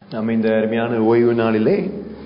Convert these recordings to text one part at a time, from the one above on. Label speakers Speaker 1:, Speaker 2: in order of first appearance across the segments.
Speaker 1: நாம் இந்த அருமையான ஓய்வு நாளிலே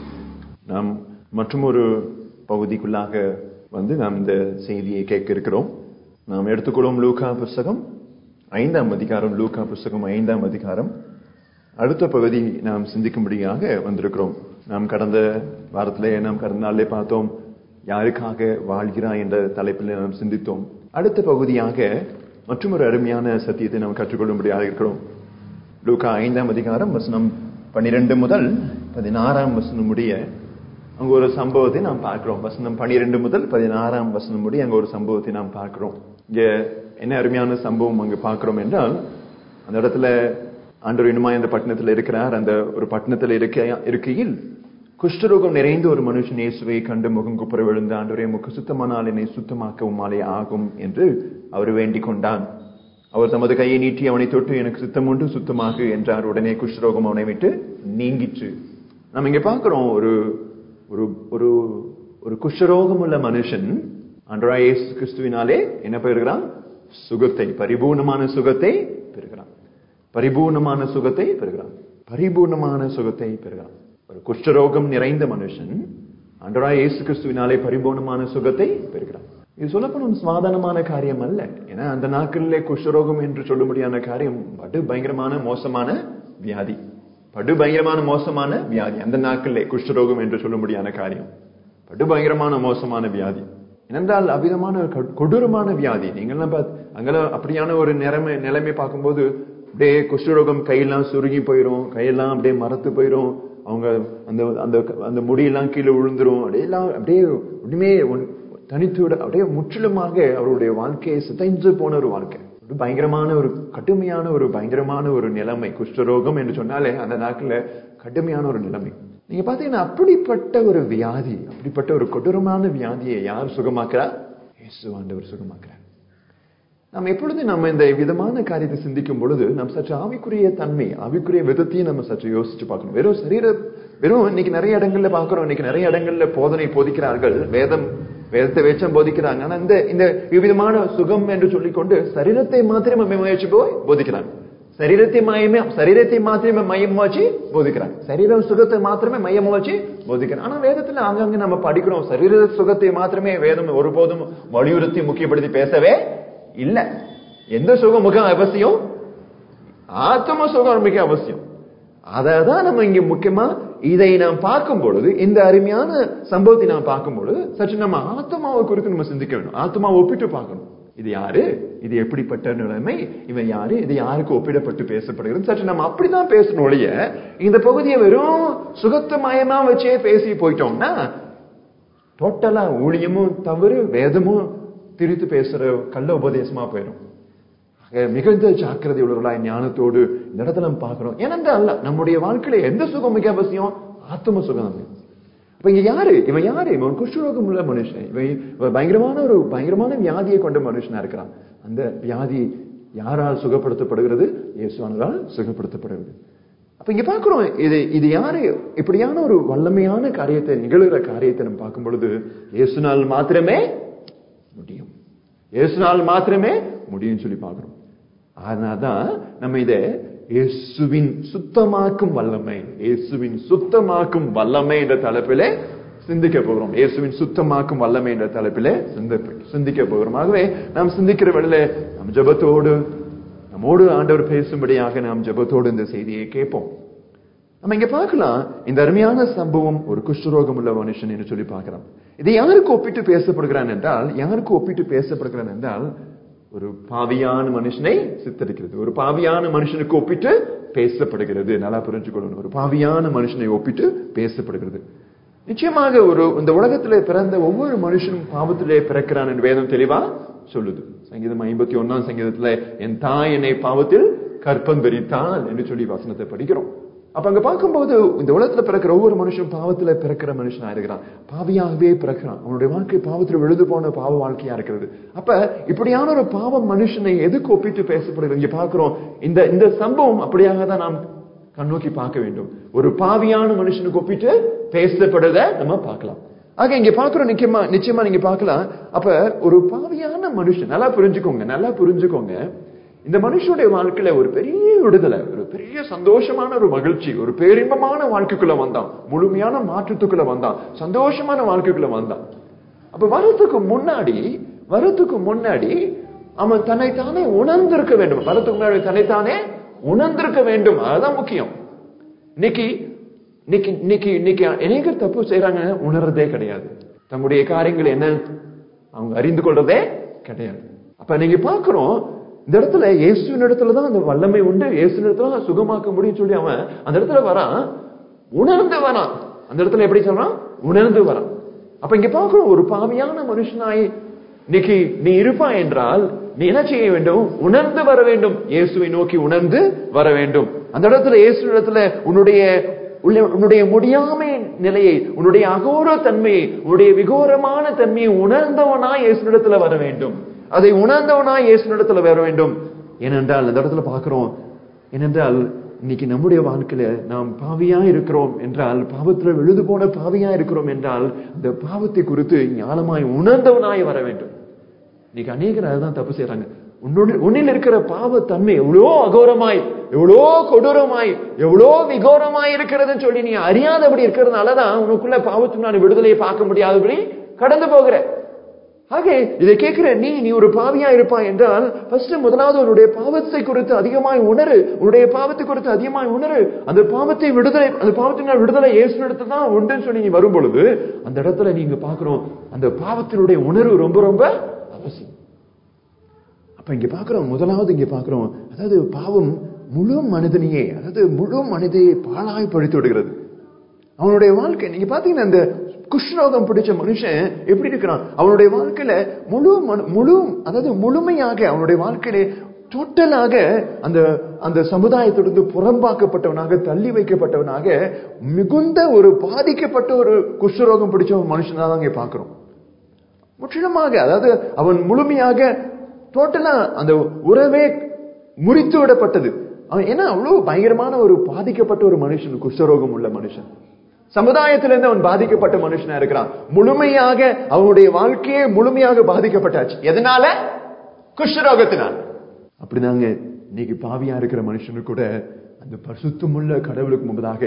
Speaker 1: நாம் மற்றும் ஒரு பகுதிக்குள்ளாக வந்து நாம் இந்த செய்தியை கேட்க இருக்கிறோம் நாம் எடுத்துக்கொள்ளும் லூகா புஸ்தகம் ஐந்தாம் அதிகாரம் லூகா புஸ்தகம் ஐந்தாம் அதிகாரம் அடுத்த பகுதி நாம் சிந்திக்கும்படியாக வந்திருக்கிறோம் நாம் கடந்த வாரத்திலே நாம் கடந்த நாளிலே பார்த்தோம் யாருக்காக வாழ்கிறாய் என்ற தலைப்பில் நாம் சிந்தித்தோம் அடுத்த பகுதியாக மற்றும் ஒரு அருமையான சத்தியத்தை நாம் கற்றுக்கொள்ளும்படியாக இருக்கிறோம் லூகா ஐந்தாம் அதிகாரம் வசனம் பன்னிரண்டு முதல் பதினாறாம் வசனம் முடிய அங்க ஒரு சம்பவத்தை நாம் பார்க்கிறோம் வசனம் பனிரெண்டு முதல் பதினாறாம் வசனம் முடிய அங்க ஒரு சம்பவத்தை நாம் பார்க்கிறோம் இங்க என்ன அருமையான சம்பவம் அங்க பார்க்கிறோம் என்றால் அந்த இடத்துல ஆண்டவர் இனிமா அந்த பட்டணத்தில் இருக்கிறார் அந்த ஒரு பட்டணத்தில் இருக்க இருக்கையில் குஷ்டரோகம் நிறைந்த ஒரு மனுஷன் இயேசுவை கண்டு முகம் குப்புற விழுந்த ஆண்டவரே முக்கு சுத்தமானால் என்னை சுத்தமாக்க உமாலே ஆகும் என்று அவர் வேண்டிக் கொண்டான் அவர் தமது கையை நீட்டி அவனை தொட்டு எனக்கு சுத்தம் உண்டு சுத்தமாக என்றார் உடனே குஷ்டரோகம் அவனை விட்டு நீங்கிற்று நம்ம இங்க பார்க்கிறோம் ஒரு ஒரு ஒரு ஒரு குஷ்டரோகம் உள்ள மனுஷன் அன்றா இயேசு கிறிஸ்துவினாலே என்ன பெறுகிறான் சுகத்தை பரிபூர்ணமான சுகத்தை பெறுகிறான் பரிபூர்ணமான சுகத்தை பெறுகிறான் பரிபூர்ணமான சுகத்தை பெறுகிறான் ஒரு குஷ்டரோகம் நிறைந்த மனுஷன் அன்றா இயேசு கிறிஸ்துவினாலே பரிபூர்ணமான சுகத்தை பெறுகிறான் இது சொல்லப்படும் சாதாரணமான காரியம் அல்ல ஏன்னா அந்த நாட்களிலே குஷ்டரோகம் என்று சொல்லும்படியான காரியம் படு பயங்கரமான மோசமான வியாதி படு பயங்கரமான மோசமான வியாதி அந்த நாட்களிலே குஷ்டரோகம் என்று சொல்லும்படியான காரியம் படு பயங்கரமான மோசமான வியாதி ஏனென்றால் அவ்விதமான கொடூரமான வியாதி நீங்கள்லாம் அங்கெல்லாம் அப்படியான ஒரு நிலைமை நிலைமை பார்க்கும்போது அப்படியே குஷ்டரோகம் கையெல்லாம் சுருங்கி போயிடும் கையெல்லாம் அப்படியே மரத்து போயிடும் அவங்க அந்த அந்த அந்த முடியெல்லாம் கீழே விழுந்துரும் அப்படியெல்லாம் அப்படியே ஒண்ணுமே தனித்து விட அப்படியே முற்றிலுமாக அவருடைய வாழ்க்கையை சிதைஞ்சு போன ஒரு வாழ்க்கை பயங்கரமான ஒரு கடுமையான ஒரு பயங்கரமான ஒரு நிலைமை குஷ்டரோகம் என்று சொன்னாலே அந்த நாட்கள்ல கடுமையான ஒரு நிலைமை நீங்க பாத்தீங்கன்னா அப்படிப்பட்ட ஒரு வியாதி அப்படிப்பட்ட ஒரு கொடூரமான வியாதியை யார் சுகமாக்குறா இயேசு ஆண்டவர் சுகமாக்குறார் நம்ம எப்பொழுது நம்ம இந்த விதமான காரியத்தை சிந்திக்கும் பொழுது நம்ம சற்று ஆவிக்குரிய தன்மை ஆவிக்குரிய விதத்தையும் நம்ம சற்று யோசிச்சு பார்க்கணும் வெறும் சரீர வெறும் இன்னைக்கு நிறைய இடங்கள்ல பாக்குறோம் இன்னைக்கு நிறைய இடங்கள்ல போதனை போதிக்கிறார்கள் வேதம் வேதத்தை வேச்சம் போதிக்கிறாங்க ஆனா இந்த இந்த விவிதமான சுகம் என்று சொல்லிக்கொண்டு சரீரத்தை மாத்திரமே முயற்சி போய் போதிக்கிறாங்க சரீரத்தை மையமே சரீரத்தை மாத்திரமே மையம் வச்சு போதிக்கிறாங்க சரீரம் சுகத்தை மாத்திரமே மையம் வச்சு போதிக்கிறாங்க ஆனா வேதத்துல அங்கங்க நம்ம படிக்கிறோம் சரீர சுகத்தை மாத்திரமே வேதம் ஒருபோதும் வலியுறுத்தி முக்கியப்படுத்தி பேசவே இல்ல எந்த சுகம் மிக அவசியம் ஆத்ம சுகம் மிக அவசியம் அதான் நம்ம இங்க முக்கியமா இதை நாம் பார்க்கும் பொழுது இந்த அருமையான சம்பவத்தை நாம் பார்க்கும் பொழுது சற்று நம்ம ஆத்மாவை குறித்து நம்ம சிந்திக்க வேண்டும் ஆத்மாவை ஒப்பிட்டு பார்க்கணும் இது யாரு இது எப்படிப்பட்ட நிலைமை இவன் யாரு இது யாருக்கு ஒப்பிடப்பட்டு பேசப்படுகிறது சற்று நம்ம அப்படிதான் பேசணும் ஒழிய இந்த பகுதியை வெறும் சுகத்தமயமா வச்சே பேசி போயிட்டோம்னா டோட்டலா ஊழியமும் தவறு வேதமும் திரித்து பேசுற கள்ள உபதேசமா போயிடும் மிகுந்த ஜாக்கிரதை உள்ளவர்களாய் ஞானத்தோடு இந்த இடத்துல நம்ம பார்க்கிறோம் ஏனென்றால் நம்முடைய வாழ்க்கையில எந்த சுகம் மிக அவசியம் ஆத்ம சுகம் அப்ப இங்க யாரு இவன் யாரு இவன் குஷ்டரோகம் உள்ள மனுஷன் இவன் பயங்கரமான ஒரு பயங்கரமான வியாதியை கொண்ட மனுஷனா இருக்கிறான் அந்த வியாதி யாரால் சுகப்படுத்தப்படுகிறது இயேசுவானதால் சுகப்படுத்தப்படுகிறது அப்ப இங்க பாக்குறோம் இது இது யாரு இப்படியான ஒரு வல்லமையான காரியத்தை நிகழ்கிற காரியத்தை நம்ம பார்க்கும் பொழுது இயேசுனால் மாத்திரமே முடியும் இயேசுனால் மாத்திரமே முடியும் சொல்லி பார்க்கிறோம் அதனால்தான் நம்ம இத இயேசுவின் சுத்தமாக்கும் வல்லமை இயேசுவின் சுத்தமாக்கும் வல்லமை என்ற தலைப்பிலே சிந்திக்க போகிறோம் இயேசுவின் சுத்தமாக்கும் வல்லமை என்ற தலைப்பிலே சிந்திக்க போகிறோம் ஆகவே நாம் சிந்திக்கிற வேளையில நம் ஜபத்தோடு நம்மோடு ஆண்டவர் பேசும்படியாக நாம் ஜபத்தோடு இந்த செய்தியை கேட்போம் நம்ம இங்க பார்க்கலாம் இந்த அருமையான சம்பவம் ஒரு குஷ்டரோகம் உள்ள மனுஷன் என்று சொல்லி பார்க்கிறோம் இது யாருக்கு ஒப்பிட்டு பேசப்படுகிறான் என்றால் யாருக்கு ஒப்பிட்டு பேசப்படுகிறான் என்றால் ஒரு பாவியான மனுஷனை சித்தரிக்கிறது ஒரு பாவியான மனுஷனுக்கு ஒப்பிட்டு பேசப்படுகிறது நல்லா புரிஞ்சுக்கொள்ளணும் ஒரு பாவியான மனுஷனை ஒப்பிட்டு பேசப்படுகிறது நிச்சயமாக ஒரு இந்த உலகத்திலே பிறந்த ஒவ்வொரு மனுஷனும் பாவத்திலே பிறக்கிறான் என்று வேதம் தெளிவா சொல்லுது சங்கீதம் ஐம்பத்தி ஒன்னாம் சங்கீதத்துல என் தாய் என்னை பாவத்தில் கற்பம் பெரித்தாள் என்று சொல்லி வசனத்தை படிக்கிறோம் அப்ப அங்க பார்க்கும்போது இந்த உலகத்துல பிறக்கிற ஒவ்வொரு மனுஷனும் பாவத்துல பிறக்கிற மனுஷனா இருக்கிறான் பாவியாகவே பிறக்கிறான் அவனுடைய வாழ்க்கை பாவத்துல விழுது போன பாவ வாழ்க்கையா இருக்கிறது அப்ப இப்படியான ஒரு பாவ மனுஷனை எதுக்கு ஒப்பிட்டு பேசப்படுது இங்க பாக்குறோம் இந்த இந்த சம்பவம் அப்படியாக தான் நாம் கண்ணோக்கி பார்க்க வேண்டும் ஒரு பாவியான மனுஷனுக்கு ஒப்பிட்டு பேசப்படுறத நம்ம பார்க்கலாம் ஆக இங்க பாக்குறோம் நிச்சயமா நிச்சயமா நீங்க பார்க்கலாம் அப்ப ஒரு பாவியான மனுஷன் நல்லா புரிஞ்சுக்கோங்க நல்லா புரிஞ்சுக்கோங்க இந்த மனுஷனுடைய வாழ்க்கையில ஒரு பெரிய விடுதலை ஒரு பெரிய சந்தோஷமான ஒரு மகிழ்ச்சி ஒரு பேரின்பமான வாழ்க்கைக்குள்ள வந்தான் முழுமையான மாற்றத்துக்குள்ள வந்தான் சந்தோஷமான வாழ்க்கைக்குள்ள வந்தான் அப்ப வரத்துக்கு முன்னாடி வரத்துக்கு முன்னாடி அவன் தன்னைத்தானே உணர்ந்திருக்க வேண்டும் வரத்துக்கு முன்னாடி தன்னைத்தானே உணர்ந்திருக்க வேண்டும் அதுதான் முக்கியம் இன்னைக்கு இன்னைக்கு இன்னைக்கு இன்னைக்கு அநேக தப்பு செய்யறாங்க உணர்றதே கிடையாது தங்களுடைய காரியங்கள் என்ன அவங்க அறிந்து கொள்றதே கிடையாது அப்ப நீங்க பாக்குறோம் இந்த இடத்துல இயேசுவின் இடத்துல தான் அந்த வல்லமை உண்டு இயேசுவின் இடத்துல தான் சுகமாக்க முடியும் சொல்லி அவன் அந்த இடத்துல வரான் உணர்ந்து வரான் அந்த இடத்துல எப்படி சொல்றான் உணர்ந்து வரான் அப்ப இங்க பாக்குறோம் ஒரு பாவியான மனுஷனாய் இன்னைக்கு நீ இருப்பாய் என்றால் நீ என்ன செய்ய வேண்டும் உணர்ந்து வர வேண்டும் இயேசுவை நோக்கி உணர்ந்து வர வேண்டும் அந்த இடத்துல இயேசு இடத்துல உன்னுடைய உள்ள- உன்னுடைய முடியாமை நிலையை உன்னுடைய அகோர தன்மையை உன்னுடைய விகோரமான தன்மையை உணர்ந்தவனா இயேசுனிடத்துல வர வேண்டும் அதை உணர்ந்தவனா இயேசுனிடத்துல வர வேண்டும் ஏனென்றால் அந்த இடத்துல பார்க்கிறோம் ஏனென்றால் இன்னைக்கு நம்முடைய வாழ்க்கையில நாம் பாவியா இருக்கிறோம் என்றால் பாவத்துல விழுது போன பாவியா இருக்கிறோம் என்றால் அந்த பாவத்தை குறித்து ஞானமாய் உணர்ந்தவனாய் வர வேண்டும் இன்னைக்கு அநேகர் அதுதான் தப்பு செய்யறாங்க உன்னோட உன்னில் இருக்கிற பாவ தன்மை எவ்வளோ அகோரமாய் எவ்வளோ கொடூரமாய் எவ்வளோ விகோரமாய் இருக்கிறதுன்னு சொல்லி நீ அறியாதபடி இருக்கிறதுனாலதான் உனக்குள்ள பாவத்துக்கு நான் விடுதலையை பார்க்க முடியாதபடி கடந்து போகிற ஆக இதை கேட்கிற நீ நீ ஒரு பாவியா இருப்பாய் என்றால் ஃபர்ஸ்ட் முதலாவது உன்னுடைய பாவத்தை குறித்து அதிகமாய் உணரு உன்னுடைய பாவத்தை குறித்து அதிகமாய் உணரு அந்த பாவத்தை விடுதலை அந்த பாவத்தினால் விடுதலை இயேசு இடத்துல தான் உண்டுன்னு சொல்லி நீ வரும் பொழுது அந்த இடத்துல நீங்க பாக்குறோம் அந்த பாவத்தினுடைய உணர்வு ரொம்ப ரொம்ப அவசியம் அப்ப இங்க பாக்குறோம் முதலாவது இங்க பாக்குறோம் அதாவது பாவம் முழு மனிதனையே அதாவது முழு மனிதையை பாழாய் படுத்தி விடுகிறது அவனுடைய வாழ்க்கை நீங்க பாத்தீங்கன்னா இந்த குஷ்ரோகம் பிடிச்ச மனுஷன் எப்படி இருக்கிறான் அவனுடைய வாழ்க்கையில முழு மனு- முழு அதாவது முழுமையாக அவனுடைய வாழ்க்கையில டோட்டலாக அந்த அந்த சமுதாயத்திலிருந்து புறம்பாக்கப்பட்டவனாக தள்ளி வைக்கப்பட்டவனாக மிகுந்த ஒரு பாதிக்கப்பட்ட ஒரு குஷ்ரோகம் பிடிச்ச ஒரு மனுஷனா தான் இங்க பாக்குறோம் முற்றிலுமாக அதாவது அவன் முழுமையாக டோட்டலா அந்த உறவே முறித்து விடப்பட்டது அவன் என்ன அவ்வளவு பயங்கரமான ஒரு பாதிக்கப்பட்ட ஒரு மனுஷன் குஷ்டரோகம் உள்ள மனுஷன் சமுதாயத்திலிருந்து அவன் பாதிக்கப்பட்ட மனுஷனா இருக்கிறான் முழுமையாக அவனுடைய வாழ்க்கையே முழுமையாக பாதிக்கப்பட்டாச்சு எதனால குஷ்டரோகத்தினால் அப்படிதாங்க இன்னைக்கு பாவியா இருக்கிற மனுஷனு கூட அந்த பரிசுத்தமுள்ள கடவுளுக்கு முன்பதாக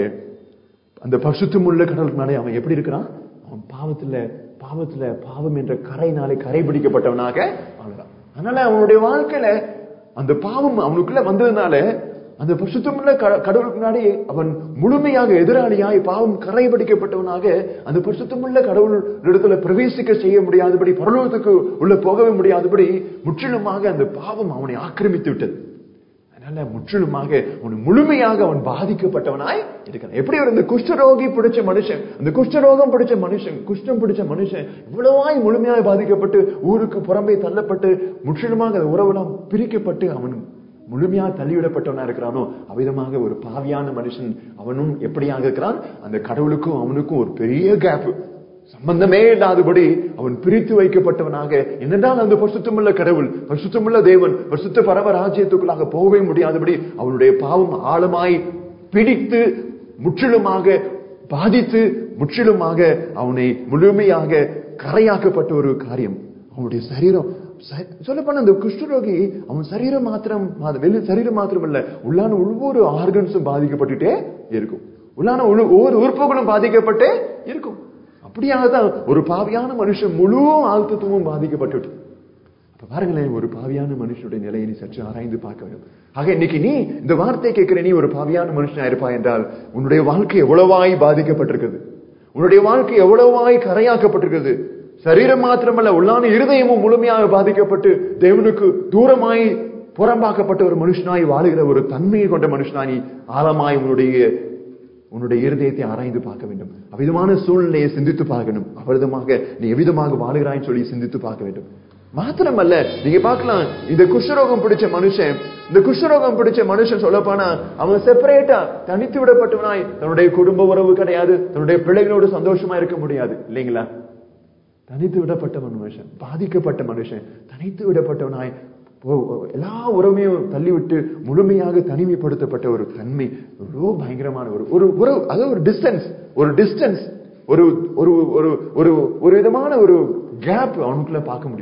Speaker 1: அந்த பரிசுத்தமுள்ள கடவுளுக்கு முன்னாடி அவன் எப்படி இருக்கிறான் அவன் பாவத்துல பாவத்துல பாவம் என்ற கரையினாலே கரை பிடிக்கப்பட்டவனாக வாழ்றான் அதனால அவனுடைய வாழ்க்கையில அந்த பாவம் அவனுக்குள்ள வந்ததுனால அந்த பரிசுத்தமுள்ள க- கடவுளுக்கு முன்னாடி அவன் முழுமையாக எதிராளியாய் பாவம் கரை பிடிக்கப்பட்டவனாக அந்த பரிசுத்தமுள்ள கடவுள் இடத்துல பிரவேசிக்க செய்ய முடியாதபடி பரலோகத்துக்கு உள்ள போகவே முடியாதபடி முற்றிலுமாக அந்த பாவம் அவனை ஆக்கிரமித்து விட்டது அதனால முற்றிலுமாக அவன் முழுமையாக அவன் பாதிக்கப்பட்டவனாய் இருக்கிறான் எப்படி ஒரு இந்த குஷ்டரோகி பிடிச்ச மனுஷன் அந்த குஷ்டரோகம் பிடிச்ச மனுஷன் குஷ்டம் பிடிச்ச மனுஷன் இவ்வளவாய் முழுமையாக பாதிக்கப்பட்டு ஊருக்கு புறம்பே தள்ளப்பட்டு முற்றிலுமாக அந்த உறவெல்லாம் பிரிக்கப்பட்டு அவன் முழுமையாக தள்ளிவிடப்பட்டவனா இருக்கிறானோ அவ்விதமாக ஒரு பாவியான மனுஷன் அவனும் எப்படியாக இருக்கிறான் அந்த கடவுளுக்கும் அவனுக்கும் ஒரு பெரிய கேப் சம்பந்தமே இல்லாதபடி அவன் பிரித்து வைக்கப்பட்டவனாக என்னென்றால் அந்த பரிசுத்தமுள்ள கடவுள் பரிசுத்தமுள்ள தேவன் பரிசுத்த பரவ ராஜ்யத்துக்குள்ளாக போகவே முடியாதபடி அவனுடைய பாவம் ஆழமாய் பிடித்து முற்றிலுமாக பாதித்து முற்றிலுமாக அவனை முழுமையாக கரையாக்கப்பட்ட ஒரு காரியம் அவனுடைய சரீரம் சொல்ல போன அந்த குஷ்டரோகி அவன் சரீரம் மாத்திரம் மா- வெளி சரீரம் மாத்திரம் இல்ல உள்ளான ஒவ்வொரு ஆர்கன்ஸும் பாதிக்கப்பட்டுட்டே இருக்கும் உள்ளான ஒழு- ஒவ்வொரு உறுப்புகளும் பாதிக்கப்பட்டே இருக்கும் அப்படியாக தான் ஒரு பாவியான மனுஷன் முழு ஆழ்த்தத்துவமும் பாதிக்கப்பட்டுட்டு அப்ப பாருங்களேன் ஒரு பாவியான மனுஷனுடைய நிலையை நீ சற்று ஆராய்ந்து பார்க்க வேண்டும் ஆக இன்னைக்கு நீ இந்த வார்த்தை கேட்கிற நீ ஒரு பாவியான மனுஷனா இருப்பா என்றால் உன்னுடைய வாழ்க்கை எவ்வளவாய் பாதிக்கப்பட்டிருக்கிறது உன்னுடைய வாழ்க்கை எவ்வளவாய் கரையாக்கப்பட்டிருக்கிறது சரீரம் மாத்திரமல்ல உள்ளான இருதயமும் முழுமையாக பாதிக்கப்பட்டு தேவனுக்கு தூரமாய் புறம்பாக்கப்பட்ட ஒரு மனுஷனாய் வாழுகிற ஒரு தன்மையை கொண்ட மனுஷனாய் நீ ஆழமாய் உன்னுடைய உன்னுடைய இருதயத்தை ஆராய்ந்து பார்க்க வேண்டும் அவ்விதமான சூழ்நிலையை சிந்தித்து பார்க்கணும் அவ்விதமாக நீ எவ்விதமாக வாழுகிறாய்ன்னு சொல்லி சிந்தித்து பார்க்க வேண்டும் மாத்திரமல்ல நீங்க பார்க்கலாம் இந்த குஷ்டரோகம் பிடிச்ச மனுஷன் இந்த குஷ்டரோகம் பிடிச்ச மனுஷன் சொல்லப்போனா அவன் செப்பரேட்டா தனித்து விடப்பட்டவனாய் தன்னுடைய குடும்ப உறவு கிடையாது தன்னுடைய பிள்ளைகளோடு சந்தோஷமா இருக்க முடியாது இல்லைங்களா தனித்து விடப்பட்ட மனுஷன் பாதிக்கப்பட்ட மனுஷன் தனித்து விடப்பட்டவனாய் ஓ- ஓ- எல்லா உறவையும் தள்ளிவிட்டு முழுமையாக தனிமைப்படுத்தப்பட்ட ஒரு தன்மை எவ்வளோ பயங்கரமான ஒரு ஒரு உறவு அதாவது ஒரு டிஸ்டன்ஸ் ஒரு டிஸ்டன்ஸ் ஒரு ஒரு ஒரு ஒரு ஒரு விதமான ஒரு கேப் அவனுக்குள்ள பார்க்க முடியும்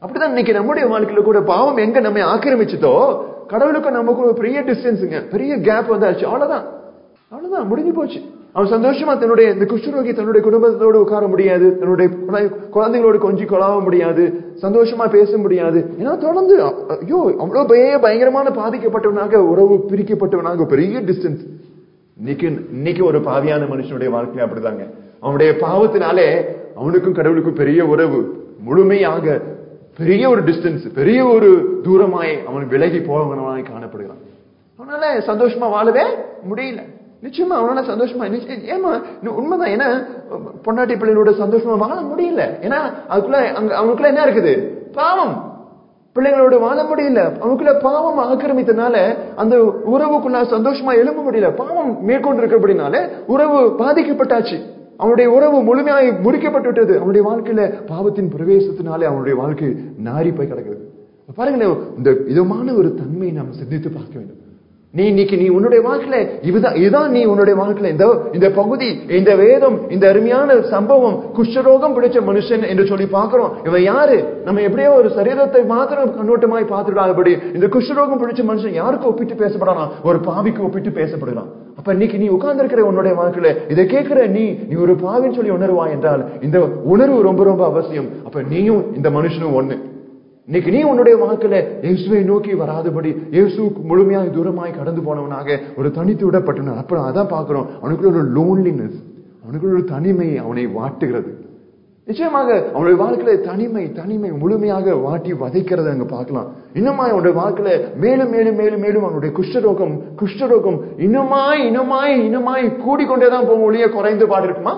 Speaker 1: அப்படிதான் இன்னைக்கு நம்முடைய வாழ்க்கையில கூட பாவம் எங்க நம்மை ஆக்கிரமிச்சுதோ கடவுளுக்கு நமக்கு ஒரு பெரிய டிஸ்டன்ஸுங்க பெரிய கேப் வந்தாச்சு அவ்வளவுதான் அவ்வளவுதான் முடிஞ்சு போச்சு அவன் சந்தோஷமா தன்னுடைய இந்த குஷ்டரோகி தன்னுடைய குடும்பத்தோடு உட்கார முடியாது தன்னுடைய குழந்தை- குழந்தைகளோடு கொஞ்சி கொலாவ முடியாது சந்தோஷமா பேச முடியாது ஏன்னா தொடர்ந்து அ- ஐயோ அவ்வளவு பெரிய பயங்கரமான பாதிக்கப்பட்டவனாக உறவு பிரிக்கப்பட்டவனாக பெரிய டிஸ்டன்ஸ் இன்னைக்கு இன்னைக்கு ஒரு பாவியான மனுஷனுடைய வாழ்க்கை அப்படிதாங்க அவனுடைய பாவத்தினாலே அவனுக்கும் கடவுளுக்கும் பெரிய உறவு முழுமையாக பெரிய ஒரு டிஸ்டன்ஸ் பெரிய ஒரு தூரமாய் அவன் விலகி போவனாய் காணப்படுகிறான் அவனால சந்தோஷமா வாழவே முடியல நிச்சயமா அவனால சந்தோஷமா நிச்சயம் ஏமா இன்னும் உண்மைதான் ஏன்னா பொண்டாட்டி பிள்ளைகளோட சந்தோஷமா வாழ முடியல ஏன்னா அதுக்குள்ள அங்க அவனுக்குள்ள என்ன இருக்குது பாவம் பிள்ளைங்களோட வாழ முடியல அவனுக்குள்ள பாவம் ஆக்கிரமித்தனால அந்த உறவுக்குள்ள சந்தோஷமா எழும்ப முடியல பாவம் மேற்கொண்டு இருக்கிறபடினால உறவு பாதிக்கப்பட்டாச்சு அவனுடைய உறவு முழுமையாய் முறிக்கப்பட்டு விட்டது அவனுடைய வாழ்க்கையில பாவத்தின் பிரவேசத்தினாலே அவனுடைய வாழ்க்கை நாரி போய் கிடக்குது பாருங்களேன் இந்த விதமான ஒரு தன்மையை நாம் சிந்தித்து பார்க்க வேண்டும் நீ இன்னைக்கு நீ உன்னுடைய வாழ்க்கையில இதுதான் இதுதான் நீ உன்னுடைய வாழ்க்கையில இந்த இந்த பகுதி இந்த வேதம் இந்த அருமையான சம்பவம் குஷ்டரோகம் பிடிச்ச மனுஷன் என்று சொல்லி பார்க்கிறோம் இவன் யாரு நம்ம எப்படியோ ஒரு சரீரத்தை மாத்திரம் கண்ணோட்டமாய் பார்த்துடாதபடி இந்த குஷ்டரோகம் பிடிச்ச மனுஷன் யாருக்கு ஒப்பிட்டு பேசப்படலாம் ஒரு பாவிக்கு ஒப்பிட்டு பேசப்படுகிறான் அப்ப இன்னைக்கு நீ உட்கார்ந்திருக்கிற உன்னுடைய வாழ்க்கையில இதை கேட்கிற நீ நீ ஒரு பாவின்னு சொல்லி உணர்வா என்றால் இந்த உணர்வு ரொம்ப ரொம்ப அவசியம் அப்ப நீயும் இந்த மனுஷனும் ஒண்ணு இன்னைக்கு நீ உன்னுடைய வாழ்க்கையில இயேசுவை நோக்கி வராதபடி இயேசு முழுமையாய் தூரமாய் கடந்து போனவனாக ஒரு தனித்து விடப்பட்டவன் அப்புறம் அதான் பார்க்கிறோம் அவனுக்குள்ள ஒரு லோன்லினஸ் அவனுக்குள்ள ஒரு தனிமை அவனை வாட்டுகிறது நிச்சயமாக அவனுடைய வாழ்க்கையில தனிமை தனிமை முழுமையாக வாட்டி வதைக்கிறத அங்க பார்க்கலாம் இன்னுமா அவனுடைய வாழ்க்கையில மேலும் மேலும் மேலும் மேலும் அவனுடைய குஷ்டரோகம் குஷ்டரோகம் இன்னுமாய் இன்னுமாய் இன்னுமாய் கூடிக்கொண்டேதான் போகும் ஒழிய குறைந்து பாடு இருக்குமா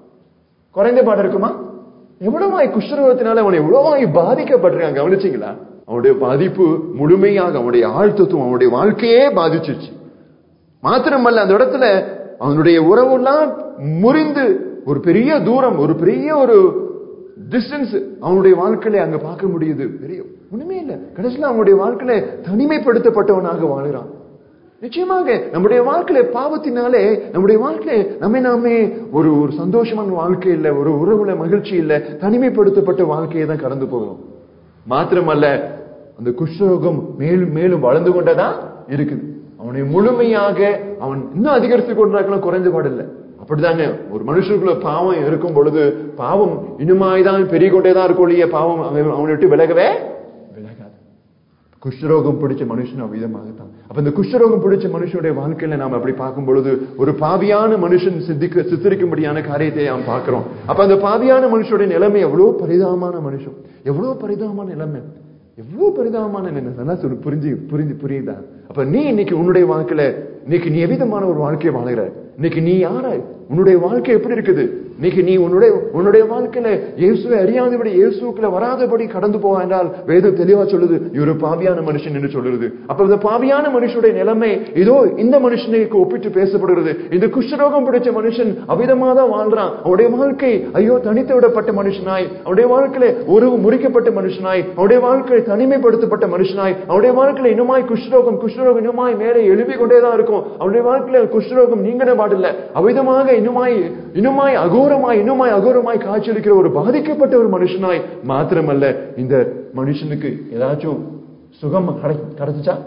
Speaker 1: குறைந்த பாடு இருக்குமா எவ்வளவாய் குஷ்டரோகத்தினால அவனை எவ்வளவாய் பாதிக்கப்பட்டிருக்காங்க கவனிச்சீங்களா அவனுடைய பாதிப்பு முழுமையாக அவனுடைய ஆழ்த்தத்துவம் அவனுடைய வாழ்க்கையே பாதிச்சிருச்சு மாத்திரமல்ல அந்த இடத்துல அவனுடைய உறவெல்லாம் முறிந்து ஒரு பெரிய தூரம் ஒரு பெரிய ஒரு டிஸ்டன்ஸ் அவனுடைய வாழ்க்கையில அங்க பார்க்க முடியுது பெரிய ஒண்ணுமே இல்ல கடைசியில அவனுடைய வாழ்க்கையில தனிமைப்படுத்தப்பட்டவனாக வாழ்கிறான் நிச்சயமாக நம்முடைய வாழ்க்கையில பாவத்தினாலே நம்முடைய வாழ்க்கையில நம்மை நாமே ஒரு ஒரு சந்தோஷமான வாழ்க்கை இல்ல ஒரு உறவுல மகிழ்ச்சி இல்ல தனிமைப்படுத்தப்பட்ட வாழ்க்கையை தான் கடந்து போகிறோம் மாத்திரமல்ல அந்த குஷ்டரோகம் மேலும் மேலும் வளர்ந்து கொண்டதான் இருக்குது அவனை முழுமையாக அவன் இன்னும் அதிகரித்து கொண்டிருக்கலாம் குறைந்து பாடில்லை அப்படிதாங்க ஒரு மனுஷனுக்குள்ள பாவம் இருக்கும் பொழுது பாவம் இன்னுமாய்தான் பெரிய கொண்டேதான் இருக்கும் இல்லையா பாவம் அவன் அவனை விட்டு விலகவே விலகாது குஷ்டரோகம் பிடிச்ச மனுஷன் அவ்விதமாகத்தான் அப்ப இந்த குஷ்டரோகம் பிடிச்ச மனுஷனுடைய வாழ்க்கையில நாம் அப்படி பார்க்கும் பொழுது ஒரு பாவியான மனுஷன் சித்திக்க சித்தரிக்கும்படியான காரியத்தை நாம் பார்க்கிறோம் அப்ப அந்த பாவியான மனுஷனுடைய நிலைமை எவ்வளவு பரிதாபமான மனுஷன் எவ்வளவு பரிதாபமான நிலைமை எவ்வளவு பரிதாபமான நிலைமை சொல்லு புரிஞ்சு புரிஞ்சு புரியுதா அப்ப நீ இன்னைக்கு உன்னுடைய வாழ்க்கையில இன்னைக்கு நீ எவ்விதமான ஒரு வாழ்க்கையை வாழுகிற இன்னைக்கு நீ யார உன்னுடைய வாழ்க்கை எப்படி இருக்குது இன்னைக்கு நீ உன்னுடைய உன்னுடைய வாழ்க்கையில இயேசுவை அறியாதபடி இயேசுக்குள்ள வராதபடி கடந்து போவா என்றால் வேதம் தெளிவா சொல்லுது இவர் பாவியான மனுஷன் என்று சொல்லுது அப்ப இந்த பாவியான மனுஷனுடைய நிலைமை இதோ இந்த மனுஷனுக்கு ஒப்பிட்டு பேசப்படுகிறது இந்த குஷ்டரோகம் பிடிச்ச மனுஷன் அவிதமா தான் வாழ்றான் அவனுடைய வாழ்க்கை ஐயோ தனித்து விடப்பட்ட மனுஷனாய் அவனுடைய வாழ்க்கையில உறவு முறிக்கப்பட்ட மனுஷனாய் அவனுடைய வாழ்க்கை தனிமைப்படுத்தப்பட்ட மனுஷனாய் அவனுடைய வாழ்க்கையில இன்னுமாய் குஷ்டரோகம் குஷ்டரோகம் இன்னுமாய் மேலே எழுப்பிக் கொண்டேதான் இருக்கும் அவனுடைய வாழ்க்கையில குஷ்டரோகம் நீங்கன பாடில்ல அவிதமாக இன்னுமாய் இன்னுமாய் அகோரமாய் இன்னுமாய் அகோரமாய் காட்சியளிக்கிற ஒரு பாதிக்கப்பட்ட ஒரு மனுஷனாய் மாத்திரமல்ல இந்த மனுஷனுக்கு ஏதாச்சும் சுகம் கிடை- கிடைச்சுச்சா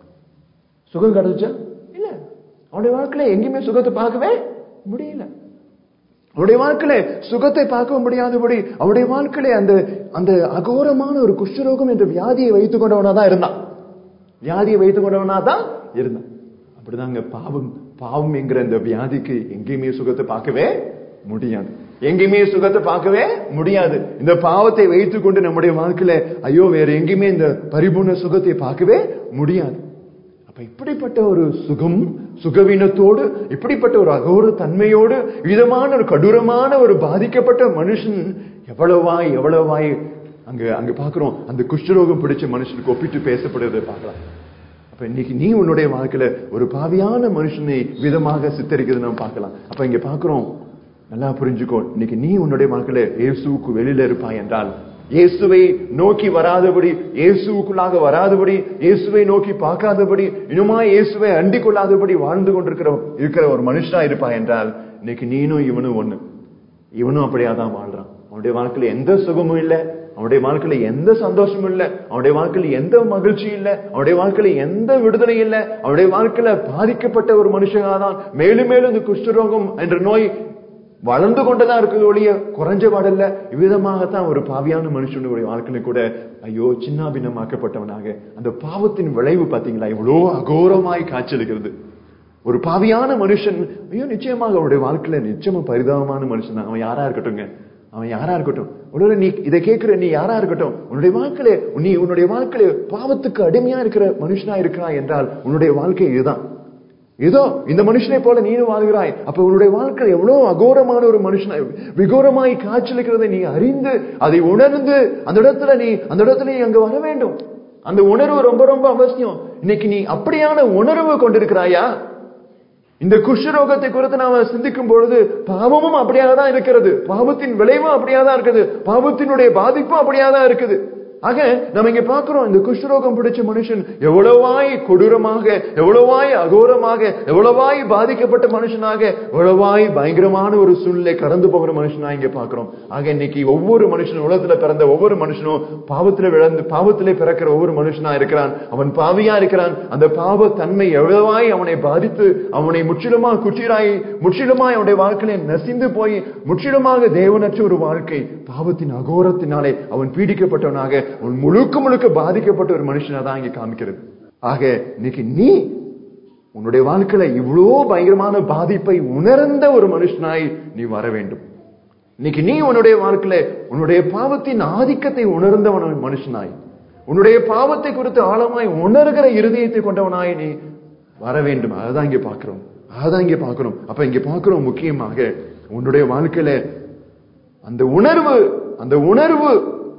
Speaker 1: சுகம் கிடைச்சுச்சா இல்ல அவனுடைய வாழ்க்கையில எங்கேயுமே சுகத்தை பார்க்கவே முடியல அவருடைய வாழ்க்கையில சுகத்தை பார்க்க முடியாதபடி அவருடைய வாழ்க்கையில அந்த அந்த அகோரமான ஒரு குஷ்டரோகம் என்ற வியாதியை வைத்துக் கொண்டவனா தான் இருந்தான் வியாதியை வைத்துக் கொண்டவனா தான் இருந்தான் அப்படிதாங்க பாவம் பாவம் என்கிற இந்த வியாதிக்கு எங்கேயுமே சுகத்தை பார்க்கவே முடியாது எங்கேயுமே சுகத்தை பார்க்கவே முடியாது இந்த பாவத்தை வைத்துக் கொண்டு நம்முடைய வாழ்க்கையில ஐயோ வேற எங்கேயுமே இந்த பரிபூர்ண சுகத்தை பார்க்கவே முடியாது அப்ப இப்படிப்பட்ட ஒரு சுகம் சுகவீனத்தோடு இப்படிப்பட்ட ஒரு அகோர தன்மையோடு விதமான ஒரு கடூரமான ஒரு பாதிக்கப்பட்ட மனுஷன் எவ்வளவாய் எவ்வளவாய் அங்க அங்க பாக்குறோம் அந்த குஷ்டரோகம் பிடிச்ச மனுஷனுக்கு ஒப்பிட்டு பேசப்படுறதை பார்க்கலாம் அப்ப இன்னைக்கு நீ உன்னுடைய வாழ்க்கையில ஒரு பாவியான மனுஷனை விதமாக சித்தரிக்கிறது நம்ம பார்க்கலாம் அப்ப இங்க பாக்குறோம் நல்லா புரிஞ்சுக்கோ இன்னைக்கு நீ உன்னுடைய வாழ்க்கையில இயேசுவுக்கு வெளியில இருப்பாய் என்றால் இயேசுவை நோக்கி வராதபடி இயேசுக்குள்ளாக வராதபடி இயேசுவை நோக்கி பார்க்காதபடி இன்னுமா இயேசுவை அண்டிக் கொள்ளாதபடி வாழ்ந்து கொண்டிருக்கிற இருக்கிற ஒரு மனுஷனா இருப்பாய் என்றால் இன்னைக்கு நீனும் இவனும் ஒண்ணு இவனும் அப்படியா தான் வாழ்றான் அவனுடைய வாழ்க்கையில எந்த சுகமும் இல்ல அவனுடைய வாழ்க்கையில எந்த சந்தோஷமும் இல்ல அவனுடைய வாழ்க்கையில எந்த மகிழ்ச்சி இல்ல அவனுடைய வாழ்க்கையில எந்த விடுதலை இல்ல அவனுடைய வாழ்க்கையில பாதிக்கப்பட்ட ஒரு மனுஷனாக தான் மேலும் மேலும் இந்த குஷ்டரோகம் என்ற நோய் வளர்ந்து கொண்டுதான் இருக்குது ஒழிய குறைஞ்ச பாடல்ல இவ்விதமாகத்தான் ஒரு பாவியான மனுஷனுடைய வாழ்க்கையில கூட ஐயோ சின்னாபின்னமாக்கப்பட்டவனாக அந்த பாவத்தின் விளைவு பாத்தீங்களா இவ்வளோ அகோரமாய் காய்ச்சலுகிறது ஒரு பாவியான மனுஷன் ஐயோ நிச்சயமாக அவருடைய வாழ்க்கையில நிச்சயமா பரிதாபமான மனுஷன் தான் அவன் யாரா இருக்கட்டும்ங்க அவன் யாரா இருக்கட்டும் ஒருவேளை நீ இதை கேட்கிற நீ யாரா இருக்கட்டும் உன்னுடைய வாழ்க்கையில நீ உன்னுடைய வாழ்க்கையில பாவத்துக்கு அடிமையா இருக்கிற மனுஷனா இருக்கிறாய் என்றால் உன்னுடைய வாழ்க்கை இதுதான் ஏதோ இந்த மனுஷனை போல நீனும் வாழ்கிறாய் அப்ப உன்னுடைய வாழ்க்கை எவ்வளவு அகோரமான ஒரு மனுஷனாய் விகோரமாய் காய்ச்சலுக்கிறதை நீ அறிந்து அதை உணர்ந்து அந்த இடத்துல நீ அந்த இடத்துல நீ அங்க வர வேண்டும் அந்த உணர்வு ரொம்ப ரொம்ப அவசியம் இன்னைக்கு நீ அப்படியான உணர்வு கொண்டிருக்கிறாயா இந்த குஷ்டரோகத்தை குறித்து நாம சிந்திக்கும் பொழுது பாவமும் அப்படியாக தான் இருக்கிறது பாவத்தின் விளைவும் அப்படியா தான் இருக்குது பாவத்தினுடைய பாதிப்பும் அப்படியா தான் இருக்குது ஆக நம்ம இங்க பாக்குறோம் இந்த குஷ்டரோகம் பிடிச்ச மனுஷன் எவ்வளவாய் கொடூரமாக எவ்வளவாய் அகோரமாக எவ்வளவாய் பாதிக்கப்பட்ட மனுஷனாக எவ்வளவாய் பயங்கரமான ஒரு சூழ்நிலை கடந்து போகிற மனுஷனா இங்க பாக்குறோம் ஆக இன்னைக்கு ஒவ்வொரு மனுஷனும் உலகத்துல பிறந்த ஒவ்வொரு மனுஷனும் பாவத்துல விழுந்து பாவத்திலே பிறக்கிற ஒவ்வொரு மனுஷனா இருக்கிறான் அவன் பாவியா இருக்கிறான் அந்த பாவ தன்மை எவ்வளவாய் அவனை பாதித்து அவனை முற்றிலுமா குற்றிராய் முற்றிலுமாய் அவனுடைய வாழ்க்கையில நசிந்து போய் முற்றிலுமாக தேவனற்ற ஒரு வாழ்க்கை பாவத்தின் அகோரத்தினாலே அவன் பீடிக்கப்பட்டவனாக அவன் முழுக்க முழுக்க பாதிக்கப்பட்ட ஒரு மனுஷனா தான் இங்க காமிக்கிறது ஆக இன்னைக்கு நீ உன்னுடைய வாழ்க்கையில இவ்வளோ பயங்கரமான பாதிப்பை உணர்ந்த ஒரு மனுஷனாய் நீ வர வேண்டும் இன்னைக்கு நீ உன்னுடைய வாழ்க்கையில உன்னுடைய பாவத்தின் ஆதிக்கத்தை உணர்ந்தவன் மனுஷனாய் உன்னுடைய பாவத்தை குறித்து ஆழமாய் உணர்கிற இருதயத்தை கொண்டவனாய் நீ வர வேண்டும் அதுதான் இங்க பாக்குறோம் அதுதான் இங்க பாக்குறோம் அப்ப இங்க பாக்குறோம் முக்கியமாக உன்னுடைய வாழ்க்கையில அந்த உணர்வு அந்த உணர்வு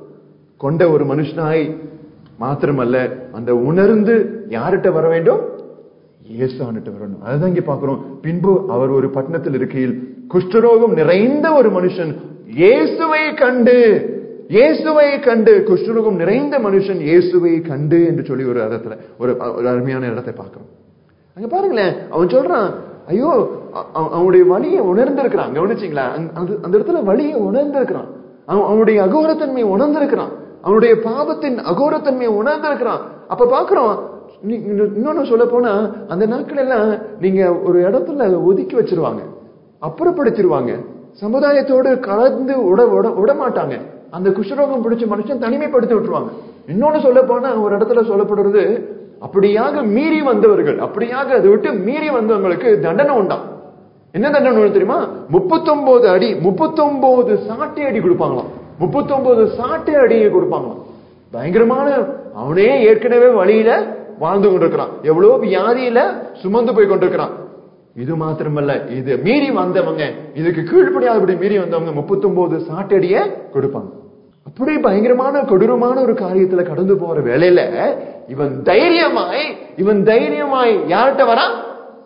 Speaker 1: கொண்ட ஒரு மனுஷனாய் மாத்திரமல்ல அந்த உணர்ந்து யார்கிட்ட வர வேண்டும் இயேசுவானிட்ட வரணும் அதுதான் இங்க பாக்குறோம் பின்பு அவர் ஒரு பட்டணத்தில் இருக்கையில் குஷ்டரோகம் நிறைந்த ஒரு மனுஷன் இயேசுவை கண்டு இயேசுவை கண்டு குஷ்டரோகம் நிறைந்த மனுஷன் இயேசுவை கண்டு என்று சொல்லி ஒரு இடத்துல ஒரு ஒரு அருமையான இடத்தை பார்க்கிறோம் அங்க பாருங்களேன் அவன் சொல்றான் ஐயோ அ- அவ- அவனுடைய வழியை உணர்ந்திருக்கிறான் கவனிச்சீங்களா அந்த- அந்த அந்த இடத்துல வழியை உணர்ந்திருக்கிறான் அவன் அவனுடைய அகோரத்தன்மையை உணர்ந்திருக்கிறான் அவனுடைய பாவத்தின் அகோரத்தன்மையை உணர்ந்திருக்கிறான் அப்ப பாக்குறோம் நீ- இன்னொ- இன்னொன்னு சொல்ல போனா அந்த நாட்கள் எல்லாம் நீங்க ஒரு இடத்துல ஒதுக்கி வச்சிருவாங்க அப்புறப்படுத்திடுவாங்க சமுதாயத்தோடு கலந்து விட விட விட மாட்டாங்க அந்த குஷ்டரோகம் பிடிச்ச மனுஷன் தனிமைப்படுத்தி விட்டுருவாங்க இன்னொன்னு சொல்ல போனா ஒரு இடத்துல சொல்லப்படுறது அப்படியாக மீறி வந்தவர்கள் அப்படியாக அதை விட்டு மீறி வந்தவங்களுக்கு தண்டனை உண்டாம் என்ன தண்டனை உண்டு தெரியுமா முப்பத்தொன்பது அடி முப்பத்தொன்பது சாட்டை அடி கொடுப்பாங்களாம் முப்பத்தொன்பது சாட்டை அடியை கொடுப்பாங்களாம் பயங்கரமான அவனே ஏற்கனவே வழியில வாழ்ந்து கொண்டிருக்கிறான் எவ்வளவு வியாதியில சுமந்து போய் கொண்டிருக்கிறான் இது மாத்திரமல்ல இது மீறி வந்தவங்க இதுக்கு கீழ்ப்படியாதபடி மீறி வந்தவங்க முப்பத்தொன்பது சாட்டடிய கொடுப்பாங்க அப்படி பயங்கரமான கொடூரமான ஒரு காரியத்துல கடந்து போற வேலையில இவன் தைரியமாய் இவன் தைரியமாய் யார்கிட்ட வரான்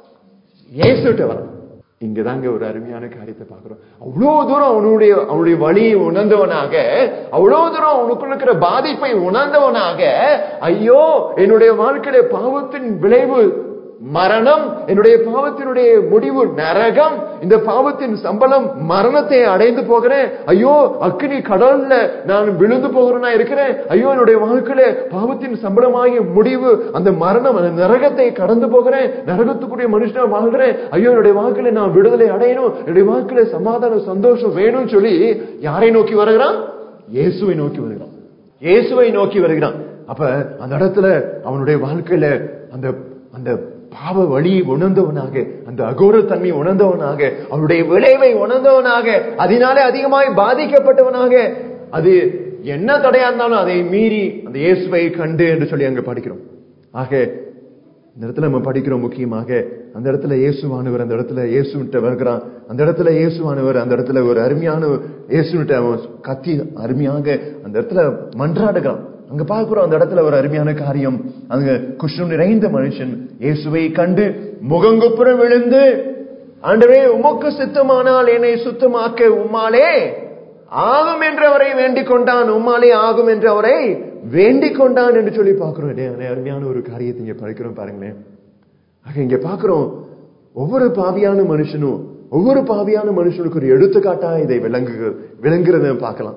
Speaker 1: இயேசுட்ட வரான் இங்கதாங்க ஒரு அருமையான காரியத்தை பார்க்கிறோம் அவ்வளவு தூரம் அவனுடைய அவனுடைய வழியை உணர்ந்தவனாக அவ்வளவு தூரம் அவனுக்குள்ள இருக்கிற பாதிப்பை உணர்ந்தவனாக ஐயோ என்னுடைய வாழ்க்கையில பாவத்தின் விளைவு மரணம் என்னுடைய பாவத்தினுடைய முடிவு நரகம் இந்த பாவத்தின் சம்பளம் மரணத்தை அடைந்து போகிறேன் ஐயோ அக்னி கடல்ல நான் விழுந்து போகிறேனா இருக்கிறேன் ஐயோ என்னுடைய வாழ்க்கையில பாவத்தின் சம்பளமாகிய முடிவு அந்த மரணம் அந்த நரகத்தை கடந்து போகிறேன் நரகத்துக்குரிய மனுஷனா வாழ்கிறேன் ஐயோ என்னுடைய வாழ்க்கையில நான் விடுதலை அடையணும் என்னுடைய வாழ்க்கையில சமாதானம் சந்தோஷம் வேணும்னு சொல்லி யாரை நோக்கி வருகிறான் இயேசுவை நோக்கி வருகிறான் இயேசுவை நோக்கி வருகிறான் அப்ப அந்த இடத்துல அவனுடைய வாழ்க்கையில அந்த அந்த பாவ வழியை உணர்ந்தவனாக அந்த அகோரத்தன்மையை உணர்ந்தவனாக அவனுடைய விளைவை உணர்ந்தவனாக அதனாலே அதிகமாய் பாதிக்கப்பட்டவனாக அது என்ன தடையா இருந்தாலும் அதை மீறி அந்த இயேசுவை கண்டு என்று சொல்லி அங்க படிக்கிறோம் ஆக இந்த இடத்துல நம்ம படிக்கிறோம் முக்கியமாக அந்த இடத்துல இயேசுவானவர் அந்த இடத்துல இயேசுவிட்ட வருகிறான் அந்த இடத்துல இயேசுவானவர் அந்த இடத்துல ஒரு அருமையான இயேசுவிட்ட அவன் கத்தி அருமையாக அந்த இடத்துல மன்றாடுகிறான் அங்க பார்க்கிறோம் அந்த இடத்துல ஒரு அருமையான காரியம் அங்க குஷ்ணம் நிறைந்த மனுஷன் இயேசுவை கண்டு முகங்குப்புற விழுந்து ஆண்டவே உமக்கு சித்தமானால் என்னை சுத்தமாக்க உம்மாலே ஆகும் என்று அவரை வேண்டிக் கொண்டான் உம்மாலே ஆகும் என்று அவரை வேண்டிக் கொண்டான் என்று சொல்லி பார்க்கிறோம் டேய், அருமையான அருமையான ஒரு காரியத்தை இங்க படிக்கிறோம் பாருங்களேன் ஆக இங்க பார்க்கிறோம் ஒவ்வொரு பாவியான மனுஷனும் ஒவ்வொரு பாவியான மனுஷனுக்கு ஒரு எடுத்துக்காட்டா இதை விளங்கு விளங்குறத பார்க்கலாம்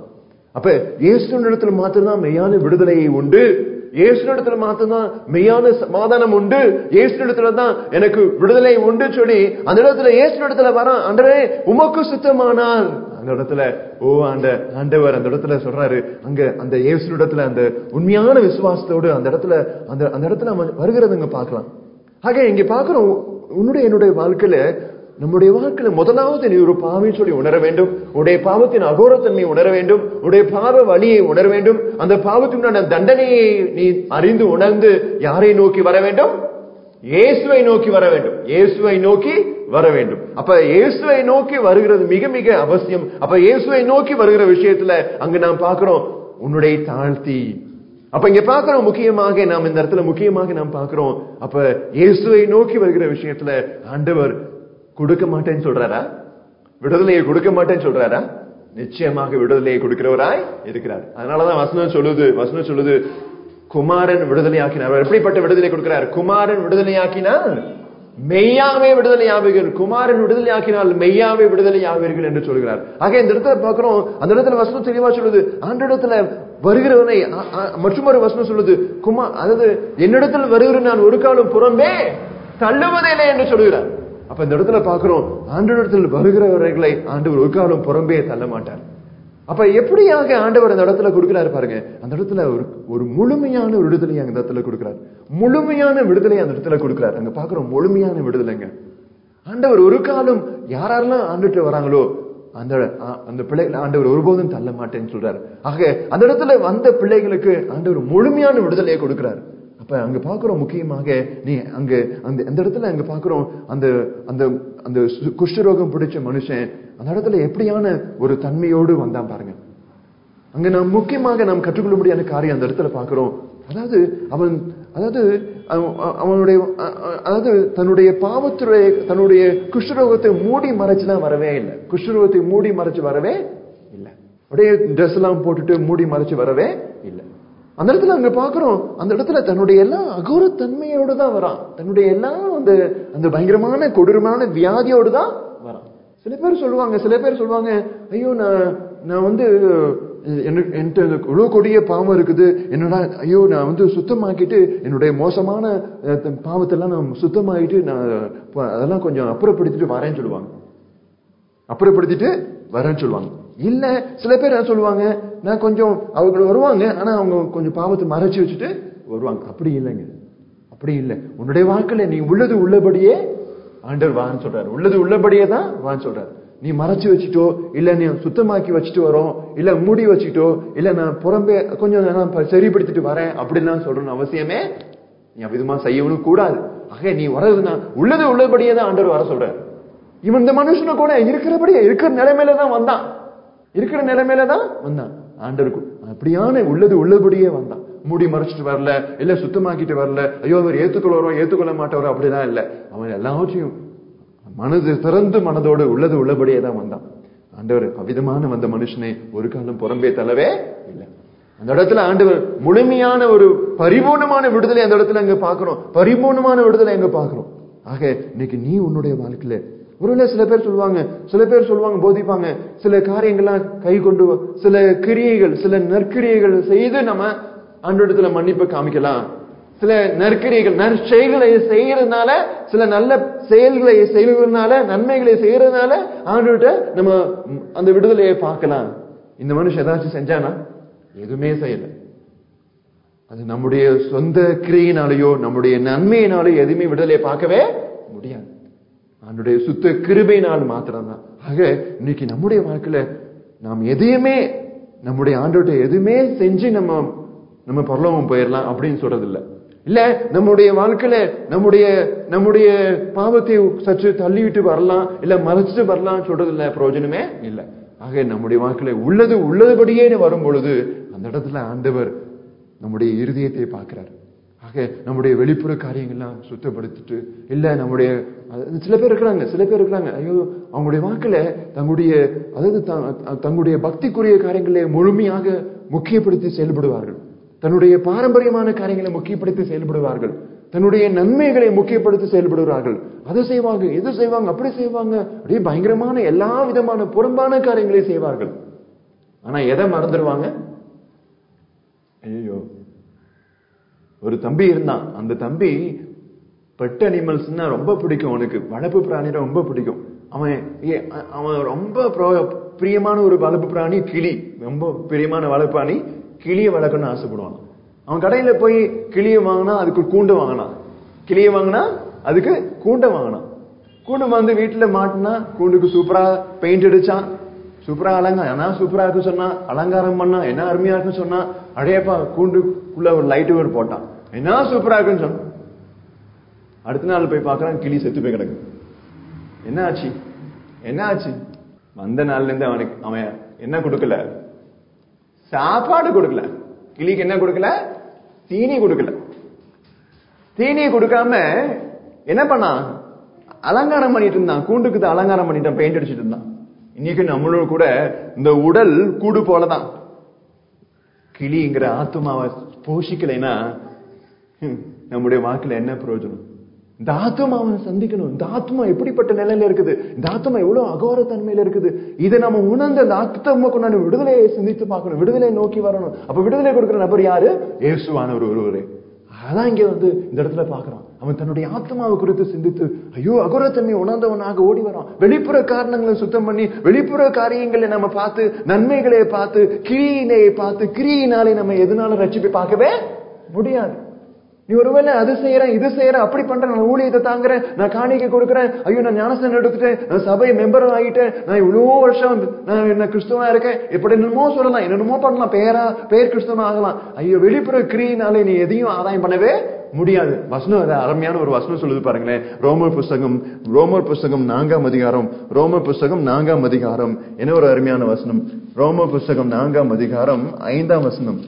Speaker 1: அப்ப இயேசுனிடத்துல மாத்திரம்தான் மெய்யான விடுதலையை உண்டு இயேசுனிடத்துல மாத்திரம்தான் மெய்யான சமாதானம் உண்டு இயேசுனிடத்துல தான் எனக்கு விடுதலை உண்டு சொல்லி அந்த இடத்துல இயேசுனிடத்துல வர அன்றே உமக்கு சுத்தமானால் அந்த இடத்துல ஓ அந்த ஆண்டவர் அந்த இடத்துல சொல்றாரு அங்க அந்த இயேசுனிடத்துல அந்த உண்மையான விசுவாசத்தோடு அந்த இடத்துல அந்த அந்த இடத்துல அவன் வருகிறதுங்க பார்க்கலாம் ஆக இங்க பாக்குறோம் உன்னுடைய என்னுடைய வாழ்க்கையில நம்முடைய வாழ்க்கையில முதலாவது நீ ஒரு பாவின்னு சொல்லி உணர வேண்டும் உடைய பாவத்தின் அகோரத்தன்மை உணர வேண்டும் உடைய பாவ வழியை உணர வேண்டும் அந்த பாவத்தினுடைய தண்டனையை நீ அறிந்து உணர்ந்து யாரை நோக்கி வர வேண்டும் இயேசுவை நோக்கி வர வேண்டும் இயேசுவை நோக்கி வர வேண்டும் அப்ப இயேசுவை நோக்கி வருகிறது மிக மிக அவசியம் அப்ப இயேசுவை நோக்கி வருகிற விஷயத்துல அங்க நாம் பார்க்கிறோம் உன்னுடைய தாழ்த்தி அப்ப இங்க பாக்குறோம் முக்கியமாக நாம் இந்த இடத்துல முக்கியமாக நாம் பாக்குறோம் அப்ப இயேசுவை நோக்கி வருகிற விஷயத்துல ஆண்டவர் கொடுக்க மாட்டேன்னு சொல்றாரா விடுதலையை கொடுக்க மாட்டேன்னு சொல்றாரா நிச்சயமாக விடுதலையை கொடுக்கிறவராய் இருக்கிறார் அதனாலதான் வசனம் சொல்லுது வசனம் சொல்லுது குமாரன் விடுதலையாக்கினார் அவர் எப்படிப்பட்ட விடுதலை கொடுக்கிறார் குமாரன் விடுதலையாக்கினார் மெய்யாவே விடுதலை ஆவீர்கள் குமாரன் விடுதலை ஆக்கினால் மெய்யாவே விடுதலை ஆவீர்கள் என்று சொல்கிறார் ஆக இந்த இடத்துல பார்க்கிறோம் அந்த இடத்துல வசனம் தெளிவா சொல்லுது அந்த இடத்துல வருகிறவனை மற்றொரு வசனம் சொல்லுது குமா அதாவது என்னிடத்துல வருகிற நான் ஒரு காலம் புறம்பே தள்ளுவதில்லை என்று சொல்கிறார் அப்ப இந்த இடத்துல பாக்குறோம் ஆண்டவரிடத்தில் வருகிறவர்களை ஆண்டவர் ஒரு காலம் புறம்பே தள்ள மாட்டார் அப்ப எப்படியாக ஆண்டவர் அந்த இடத்துல கொடுக்கிறாரு பாருங்க அந்த இடத்துல ஒரு ஒரு முழுமையான விடுதலை அந்த இடத்துல கொடுக்கிறார் முழுமையான விடுதலை அந்த இடத்துல கொடுக்கிறார் அங்க பாக்குறோம் முழுமையான விடுதலைங்க ஆண்டவர் ஒரு காலம் யாரெல்லாம் ஆண்டுட்டு வராங்களோ அந்த அந்த பிள்ளைகளை ஆண்டவர் ஒருபோதும் தள்ள மாட்டேன்னு சொல்றாரு ஆக அந்த இடத்துல வந்த பிள்ளைகளுக்கு ஆண்டவர் முழுமையான விடுதலையை கொடுக்கிறார் அப்ப அங்க பாக்குறோம் முக்கியமாக நீ அங்க அந்த அந்த இடத்துல அங்க பாக்குறோம் அந்த அந்த அந்த குஷ்டரோகம் பிடிச்ச மனுஷன் அந்த இடத்துல எப்படியான ஒரு தன்மையோடு வந்தான் பாருங்க அங்க நாம் முக்கியமாக நாம் கற்றுக்கொள்ளும்படியான காரியம் அந்த இடத்துல பாக்குறோம் அதாவது அவன் அதாவது அவனுடைய அதாவது தன்னுடைய பாவத்துடைய தன்னுடைய குஷ்டரோகத்தை மூடி மறைச்சுலாம் வரவே இல்லை குஷ்டரோகத்தை மூடி மறைச்சு வரவே இல்லை அப்படியே ட்ரெஸ் எல்லாம் போட்டுட்டு மூடி மறைச்சு வரவே இல்லை அந்த இடத்துல அங்க பாக்குறோம் அந்த இடத்துல தன்னுடைய எல்லா அகோர தன்மையோடு தான் வரான் தன்னுடைய எல்லா அந்த அந்த பயங்கரமான கொடூரமான வியாதியோடு தான் வரான் சில பேர் சொல்லுவாங்க சில பேர் சொல்லுவாங்க ஐயோ நான் நான் வந்து எனக்கு என்கிட்ட இவ்வளவு கொடிய பாவம் இருக்குது என்னடா ஐயோ நான் வந்து சுத்தமாக்கிட்டு என்னுடைய மோசமான பாவத்தெல்லாம் நான் சுத்தமாக்கிட்டு நான் அதெல்லாம் கொஞ்சம் அப்புறப்படுத்திட்டு வரேன்னு சொல்லுவாங்க அப்புறப்படுத்திட்டு வரேன்னு சொல்லுவாங்க இல்ல சில பேர் என்ன சொல்லுவாங்க நான் கொஞ்சம் அவங்க வருவாங்க ஆனா அவங்க கொஞ்சம் பாவத்தை மறைச்சு வச்சுட்டு வருவாங்க அப்படி இல்லைங்க அப்படி இல்லை உன்னுடைய வாழ்க்கையில நீ உள்ளது உள்ளபடியே ஆண்டவர் வான்னு சொல்றாரு உள்ளது உள்ளபடியே தான் வான்னு சொல்றாரு நீ மறைச்சு வச்சுட்டோ இல்ல நீ சுத்தமாக்கி வச்சுட்டு வரோம் இல்ல மூடி வச்சுட்டோ இல்ல நான் புறம்பே கொஞ்சம் நான் சரிப்படுத்திட்டு வரேன் அப்படிலாம் சொல்றேன்னு அவசியமே நீ அவ்விதமா செய்யணும் கூடாது ஆக நீ வர்றதுன்னா உள்ளது உள்ளபடியே தான் ஆண்டவர் வர சொல்றாரு இவன் இந்த மனுஷனை கூட இருக்கிறபடியே இருக்கிற நிலைமையில தான் வந்தான் இருக்கிற நிலைமையில தான் வந்தான் ஆண்டருக்கு அப்படியான உள்ளது உள்ளபடியே வந்தான் மூடி மறைச்சிட்டு வரல இல்ல சுத்தமாக்கிட்டு வரல ஐயோ அவர் ஏத்துக்கொள்வாரோ ஏத்துக்கொள்ள மாட்டவரோ அப்படிதான் இல்ல அவன் எல்லாவற்றையும் மனது திறந்து மனதோடு உள்ளது உள்ளபடியே தான் வந்தான் ஆண்டவர் அவ்விதமான வந்த மனுஷனை ஒரு காலம் புறம்பே தள்ளவே இல்லை அந்த இடத்துல ஆண்டவர் முழுமையான ஒரு பரிபூர்ணமான விடுதலை அந்த இடத்துல அங்க பாக்குறோம் பரிபூர்ணமான விடுதலை அங்க பாக்குறோம் ஆக இன்னைக்கு நீ உன்னுடைய வாழ்க்கையில ஒருவேளை சில பேர் சொல்லுவாங்க சில பேர் சொல்லுவாங்க போதிப்பாங்க சில காரியங்கள்லாம் கை கொண்டு சில கிரியைகள் சில நற்கிரியைகள் செய்து நம்ம ஆண்டோடத்துல மன்னிப்பு காமிக்கலாம் சில நற்கிரியைகள் நற்செயல்களை செய்யறதுனால சில நல்ல செயல்களை செய்வதனால நன்மைகளை செய்யறதுனால ஆண்டோட்ட நம்ம அந்த விடுதலையை பார்க்கலாம் இந்த மனுஷன் ஏதாச்சும் செஞ்சானா எதுவுமே செய்யல அது நம்முடைய சொந்த கிரியினாலேயோ நம்முடைய நன்மையினாலேயோ எதுவுமே விடுதலையை பார்க்கவே முடியாது அவனுடைய சுத்த கிருபையினால் மாத்திரம்தான் ஆக இன்னைக்கு நம்முடைய வாழ்க்கையில நாம் எதையுமே நம்முடைய ஆண்டோட்ட எதுவுமே செஞ்சு நம்ம நம்ம பரலோகம் போயிடலாம் அப்படின்னு சொல்றது இல்ல இல்ல நம்முடைய வாழ்க்கையில நம்முடைய நம்முடைய பாவத்தை சற்று தள்ளிவிட்டு வரலாம் இல்ல மறைச்சிட்டு வரலாம் சொல்றது இல்ல பிரயோஜனமே இல்ல ஆக நம்முடைய வாழ்க்கையில உள்ளது உள்ளதுபடியே வரும் பொழுது அந்த இடத்துல ஆண்டவர் நம்முடைய இருதயத்தை பார்க்கிறார் ஆக நம்முடைய வெளிப்புற காரியங்கள்லாம் சுத்தப்படுத்திட்டு இல்ல நம்முடைய சில பேர் இருக்கிறாங்க சில பேர் இருக்கிறாங்க ஐயோ அவங்களுடைய வாக்குல தங்களுடைய அதாவது தங்களுடைய பக்திக்குரிய காரியங்களை முழுமையாக முக்கியப்படுத்தி செயல்படுவார்கள் தன்னுடைய பாரம்பரியமான காரியங்களை முக்கியப்படுத்தி செயல்படுவார்கள் தன்னுடைய நன்மைகளை முக்கியப்படுத்தி செயல்படுவார்கள் அதை செய்வாங்க எது செய்வாங்க அப்படி செய்வாங்க அப்படியே பயங்கரமான எல்லா விதமான புறம்பான காரியங்களை செய்வார்கள் ஆனா எதை மறந்துடுவாங்க ஐயோ ஒரு தம்பி இருந்தான் அந்த தம்பி பெட் அனிமல்ஸ்னா ரொம்ப பிடிக்கும் அவனுக்கு வளர்ப்பு பிராணி ரொம்ப பிடிக்கும் அவன் ஏ- அ- அவன் ரொம்ப pro- பிரியமான ஒரு வளர்ப்பு பிராணி கிளி ரொம்ப பிரியமான வளர்ப்பு பிராணி கிளியை வளர்க்கணும்னு ஆசைப்படுவான் அவன் கடையில போய் கிளியை வாங்கினா அதுக்கு கூண்டு வாங்கினான் கிளியை வாங்கினா அதுக்கு கூண்டை வாங்கினான் கூண்டு வந்து வீட்டுல மாட்டினா கூண்டுக்கு சூப்பரா பெயிண்ட் அடிச்சான் சூப்பரா அலங்காரம் என்ன சூப்பரா இருக்கு சொன்னா அலங்காரம் பண்ணா என்ன அருமையா இருக்குன்னு சொன்னா அடையப்பா கூண்டுக்குள்ள ஒரு லைட் வேறு போட்டான் என்ன சூப்பரா இருக்குன்னு சொன்னான் அடுத்த நாள் போய் பார்க்கறான் கிளி செத்து போய் கிடக்கு என்ன ஆச்சு என்ன ஆச்சு வந்த நாள்ல இருந்து அவனுக்கு அவன் என்ன கொடுக்கல சாப்பாடு கொடுக்கல கிளிக்கு என்ன கொடுக்கல தீனி கொடுக்கல தீனி கொடுக்காம என்ன பண்ணான் அலங்காரம் பண்ணிட்டு இருந்தான் கூண்டுக்கு தான் அலங்காரம் பண்ணிட்டான் பெயிண்ட் அடிச்சிட்டு இருந்தான் இன்னைக்கு நம்மளோட கூட இந்த உடல் கூடு போலதான் கிளிங்கிற ஆத்மாவை போஷிக்கலைன்னா ஹம், நம்முடைய வாழ்க்கையில என்ன பிரயோஜனம் இந்த ஆத்மாவை சந்திக்கணும் இந்த ஆத்மா எப்படிப்பட்ட நிலையில இருக்குது இந்த ஆத்மா எவ்வளவு அகோர தன்மையில இருக்குது இதை நம்ம உணர்ந்து அந்த ஆத்மா கொண்டாந்து விடுதலையை சிந்தித்து பார்க்கணும் விடுதலையை நோக்கி வரணும் அப்ப விடுதலை கொடுக்கிற நபர் யாரு இயேசுவானவர் ஒருவரே அதான் இங்க வந்து இந்த இடத்துல பார்க்கறான் அவன் தன்னுடைய ஆத்மாவை குறித்து சிந்தித்து ஐயோ அகோரத்தன்மை உணர்ந்தவனாக ஓடி வரான் வெளிப்புற காரணங்களை சுத்தம் பண்ணி வெளிப்புற காரியங்களை நம்ம பார்த்து நன்மைகளை பார்த்து கிரியினை பார்த்து கிரியினாலே நம்ம எதனால ரட்சிப்பை பார்க்கவே முடியாது நீ ஒருவேளை அது செய்யறேன் இது செய்யறேன் அப்படி பண்றேன் நான் ஊழியத்தை தாங்குறேன் நான் காணிக்கை கொடுக்கறேன் ஐயோ நான் ஞானஸ்தானம் எடுத்துட்டேன் நான் சபை மெம்பர் ஆகிட்டேன் நான் இவ்வளோ வருஷம் நான் என்ன கிறிஸ்தவனா இருக்கேன் எப்படி என்னமோ சொல்லலாம் என்னென்னமோ பண்ணலாம் பேரா பேர் கிறிஸ்தவனா ஆகலாம் ஐயோ வெளிப்புற கிரியினாலே நீ எதையும் ஆதாயம் பண்ணவே முடியாது வசனம் அது அருமையான ஒரு வசனம் சொல்லுது பாருங்களேன் ரோமர் புஸ்தகம் ரோமர் புஸ்தகம் நான்காம் அதிகாரம் ரோமர் புஸ்தகம் நான்காம் அதிகாரம் என்ன ஒரு அருமையான வசனம் ரோமர் புஸ்தகம் நான்காம் அதிகாரம் ஐந்தாம் வசனம்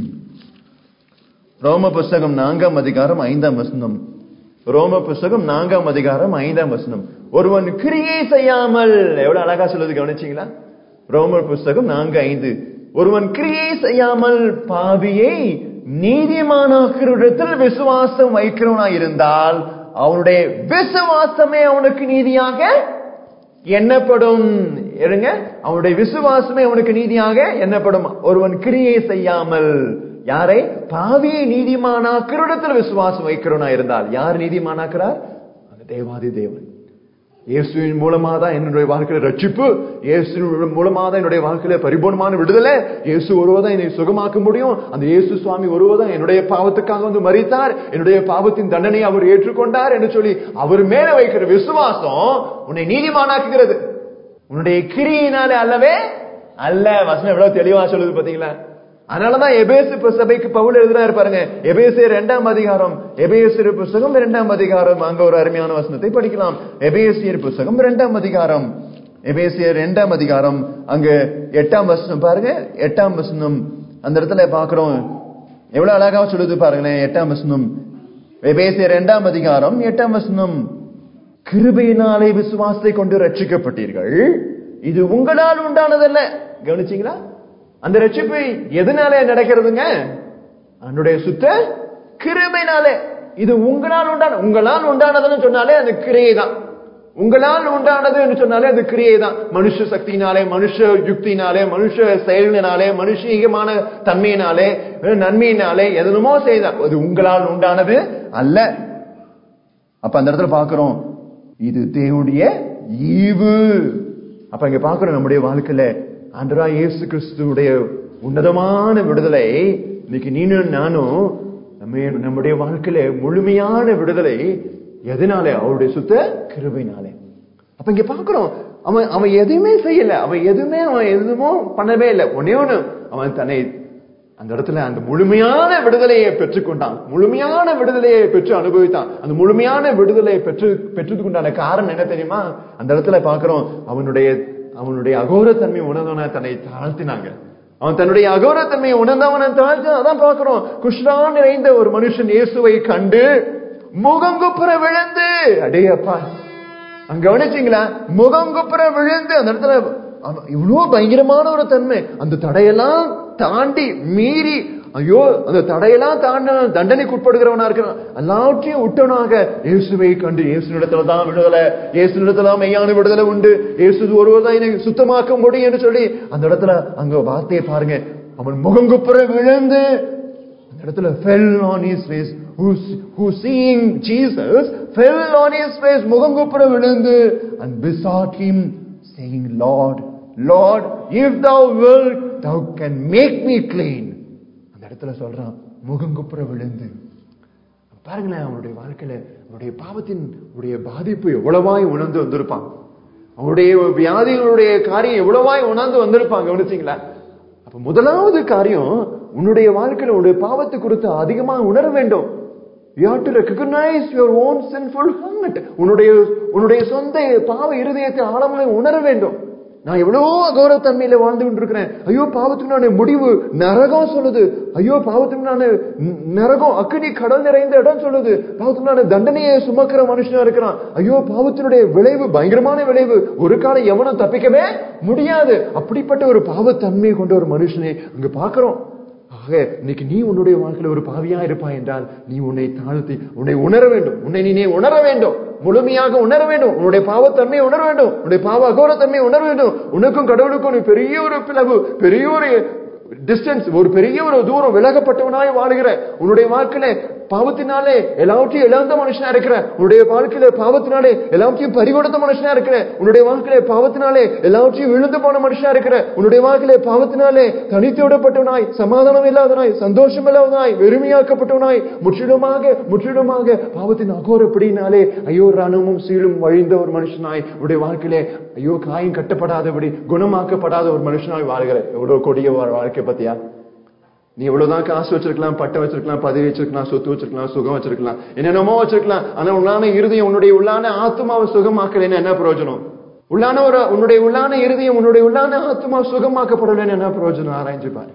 Speaker 1: ரோம புஸ்தகம் நான்காம் அதிகாரம் ஐந்தாம் வசனம் ரோம புஸ்தகம் நான்காம் அதிகாரம் ஐந்தாம் வசனம் ஒருவன் கிரியை செய்யாமல் எவ்வளவு அழகா சொல்லுது கவனிச்சீங்களா ரோமர் புஸ்தகம் நான்கு ஐந்து ஒருவன் கிரியை செய்யாமல் பாவியை நீதிமானாக்கிறஇடத்தில் விசுவாசம் வைக்கிறவனா இருந்தால் அவனுடைய விசுவாசமே அவனுக்கு நீதியாக எண்ணப்படும் இருங்க அவனுடைய விசுவாசமே அவனுக்கு நீதியாக எண்ணப்படும் ஒருவன் கிரியை செய்யாமல் யாரை பாவியை நீதிமானாக்கிறஇடத்தில் விசுவாசம் வைக்கிறவனா இருந்தால் யார் நீதிமானாக்கிறார் அந்த தேவாதி தேவன் இயேசுவின் மூலமா தான் என்னுடைய வாழ்க்கையில ரட்சிப்பு இயேசுவின் மூலமா தான் என்னுடைய வாழ்க்கையில பரிபூர்ணமான விடுதலை இயேசு ஒருவதான் என்னை சுகமாக்க முடியும் அந்த இயேசு சுவாமி ஒருவதான் என்னுடைய பாவத்துக்காக வந்து மறித்தார் என்னுடைய பாவத்தின் தண்டனை அவர் ஏற்றுக்கொண்டார் என்று சொல்லி அவர் மேல வைக்கிற விசுவாசம் உன்னை நீதிமானாக்குகிறது உன்னுடைய கிரியினாலே அல்லவே அல்ல வசனம் எவ்வளவு தெளிவா சொல்லுது பாத்தீங்களா அதனாலதான் எபேசு சபைக்கு பவுல் எழுதுறாரு பாருங்க எபேசு இரண்டாம் அதிகாரம் எபேசியர் புஸ்தகம் இரண்டாம் அதிகாரம் அங்க ஒரு அருமையான வசனத்தை படிக்கலாம் எபேசியர் புஸ்தகம் இரண்டாம் அதிகாரம் எபேசியர் இரண்டாம் அதிகாரம் அங்க எட்டாம் வசனம் பாருங்க எட்டாம் வசனம் அந்த இடத்துல பாக்குறோம் எவ்வளவு அழகா சொல்லுது பாருங்களேன் எட்டாம் வசனம் எபேசியர் இரண்டாம் அதிகாரம் எட்டாம் வசனம் கிருபையினாலே விசுவாசத்தை கொண்டு ரட்சிக்கப்பட்டீர்கள் இது உங்களால் உண்டானதல்ல கவனிச்சீங்களா அந்த ரட்சிப்பு எதனால நடக்கிறதுங்க அதனுடைய சுத்த கிருபைனாலே இது உங்களால் உண்டான உங்களால் உண்டானதுன்னு சொன்னாலே அது கிரியை தான் உங்களால் உண்டானது என்று சொன்னாலே அது கிரியை தான் மனுஷ சக்தியினாலே மனுஷ யுக்தினாலே மனுஷ செயலினாலே மனுஷீகமான தன்மையினாலே நன்மையினாலே எதனுமோ செய்த அது உங்களால் உண்டானது அல்ல அப்ப அந்த இடத்துல பாக்குறோம் இது தேவனுடைய ஈவு அப்ப இங்க பாக்குறோம் நம்முடைய வாழ்க்கையில ஆண்டரா இயேசு கிறிஸ்துடைய உன்னதமான விடுதலை இன்னைக்கு நீனும் நானும் நம்ம நம்முடைய வாழ்க்கையில முழுமையான விடுதலை எதனாலே அவருடைய சுத்த கிருபைனாலே அப்ப இங்க பாக்குறோம் அவன் அவன் எதுவுமே செய்யல அவன் எதுவுமே அவன் எதுவுமோ பண்ணவே இல்லை ஒன்னே ஒண்ணு அவன் தன்னை அந்த இடத்துல அந்த முழுமையான விடுதலையை பெற்றுக்கொண்டான் முழுமையான விடுதலையை பெற்று அனுபவித்தான் அந்த முழுமையான விடுதலையை பெற்று பெற்றதுக்குண்டான காரணம் என்ன தெரியுமா அந்த இடத்துல பாக்குறோம் அவனுடைய அவனுடைய அகோரத்தன்மை உணர்ந்தவன தன்னை தாழ்த்தினாங்க அவன் தன்னுடைய அகோரத்தன்மையை உணர்ந்தவன தாழ்த்தி அதான் பாக்குறோம் குஷ்ணா நிறைந்த ஒரு மனுஷன் இயேசுவை கண்டு முகங்குப்புற விழுந்து அடே அப்பா அங்க கவனிச்சீங்களா முகங்குப்புற விழுந்து அந்த இடத்துல இவ்வளவு பயங்கரமான ஒரு தன்மை அந்த தடையெல்லாம் தாண்டி மீறி ஐயோ அந்த தடையெல்லாம் தாண்ட தண்டனைக்கு உட்படுகிறவனா இருக்கிறான் எல்லாவற்றையும் விட்டவனாக இயேசுவை கண்டு இயேசு இடத்துல தான் விடுதலை இயேசு இடத்துல தான் மெய்யான விடுதலை உண்டு இயேசு ஒருவர் என்னை சுத்தமாக்க முடியும் என்று சொல்லி அந்த இடத்துல அங்க வார்த்தையை பாருங்க அவன் முகங்குப்புற விழுந்து அந்த இடத்துல fell on his face who who seeing Jesus fell on his face முகங்குப்புற விழுந்து and besought him saying Lord Lord if thou wilt thou can make me clean அந்த இடத்துல சொல்றான் முகங்குப்புற விழுந்து பாருங்களேன் அவனுடைய வாழ்க்கையில அவனுடைய பாவத்தின் உடைய பாதிப்பு எவ்வளவாய் உணர்ந்து வந்திருப்பான் அவனுடைய வியாதிகளுடைய காரியம் எவ்வளவாய் உணர்ந்து வந்திருப்பாங்க கவனிச்சீங்களா அப்ப முதலாவது காரியம் உன்னுடைய வாழ்க்கையில உன்னுடைய பாவத்தை குறித்து அதிகமா உணர வேண்டும் you have to recognize your own sinful heart உன்னுடைய உன்னுடைய சொந்த பாவ இருதயத்தை ஆழமலை உணர வேண்டும் நான் எவ்வளவோ அகௌரவத்தன்மையில வாழ்ந்து கொண்டிருக்கிறேன் ஐயோ பாவத்துக்கு நான் முடிவு நரகம் சொல்லுது ஐயோ பாவத்துக்கு நான் நரகம் அக்கினி கடல் நிறைந்த இடம் சொல்லுது பாவத்துக்கு நான் தண்டனையை சுமக்கிற மனுஷனா இருக்கிறான் ஐயோ பாவத்தினுடைய விளைவு பயங்கரமான விளைவு ஒரு காலம் எவனும் தப்பிக்கவே முடியாது அப்படிப்பட்ட ஒரு பாவத்தன்மையை கொண்ட ஒரு மனுஷனை அங்க பாக்குறோம் ஆக இன்னைக்கு நீ உன்னுடைய வாழ்க்கையில ஒரு பாவியா இருப்பாய் என்றால் நீ உன்னை தாழ்த்தி உன்னை உணர வேண்டும் உன்னை நீ உணர வேண்டும் முழுமையாக உணர வேண்டும் உன்னுடைய பாவத்தன்மையை உணர வேண்டும் உன்னுடைய பாவ அகோரத்தன்மையை உணர வேண்டும் உனக்கும் கடவுளுக்கும் நீ பெரிய ஒரு பிளவு பெரிய ஒரு டிஸ்டன்ஸ் ஒரு பெரிய ஒரு தூரம் விலகப்பட்டவனாய் வாழுகிற உன்னுடைய வாழ்க்கையில பாவத்தினாலே எல்லாவற்றையும் இழந்த மனுஷனா இருக்கிற உன்னுடைய வாழ்க்கையில பாவத்தினாலே எல்லாவற்றையும் பறிகொடுத்த மனுஷனா இருக்கிற உன்னுடைய வாழ்க்கையில பாவத்தினாலே எல்லாவற்றையும் விழுந்து போன மனுஷனா இருக்கிற உன்னுடைய வாழ்க்கையில பாவத்தினாலே தனித்து விடப்பட்டவனாய் சமாதானம் இல்லாதவனாய் சந்தோஷம் இல்லாதவனாய் வெறுமையாக்கப்பட்டவனாய் முற்றிலுமாக முற்றிலுமாக பாவத்தின் அகோரப்படினாலே ஐயோ ரணமும் சீலும் வழிந்த ஒரு மனுஷனாய் உன்னுடைய வாழ்க்கையிலே ஐயோ காயம் கட்டப்படாதபடி குணமாக்கப்படாத ஒரு மனுஷனாய் வாழ்கிற எவ்வளவு கொடிய ஒரு வாழ்க்கை பத்தியா நீ எவ்வளவுதான் காசு வச்சிருக்கலாம் பட்டம் வச்சிருக்கலாம் பதவி வச்சிருக்கலாம் சொத்து வச்சிருக்கலாம் சுகம் வச்சிருக்கலாம் என்னென்னமோ வச்சிருக்கலாம் ஆனா உள்ளான இருதயம் உன்னுடைய உள்ளான ஆத்மாவை சுகமாக்கலைன்னு என்ன பிரயோஜனம் உள்ளான ஒரு உன்னுடைய உள்ளான இருதயம் உன்னுடைய உள்ளான ஆத்மா சுகமாக்கப்படலைன்னு என்ன பிரயோஜனம் ஆராய்ஞ்சு பாரு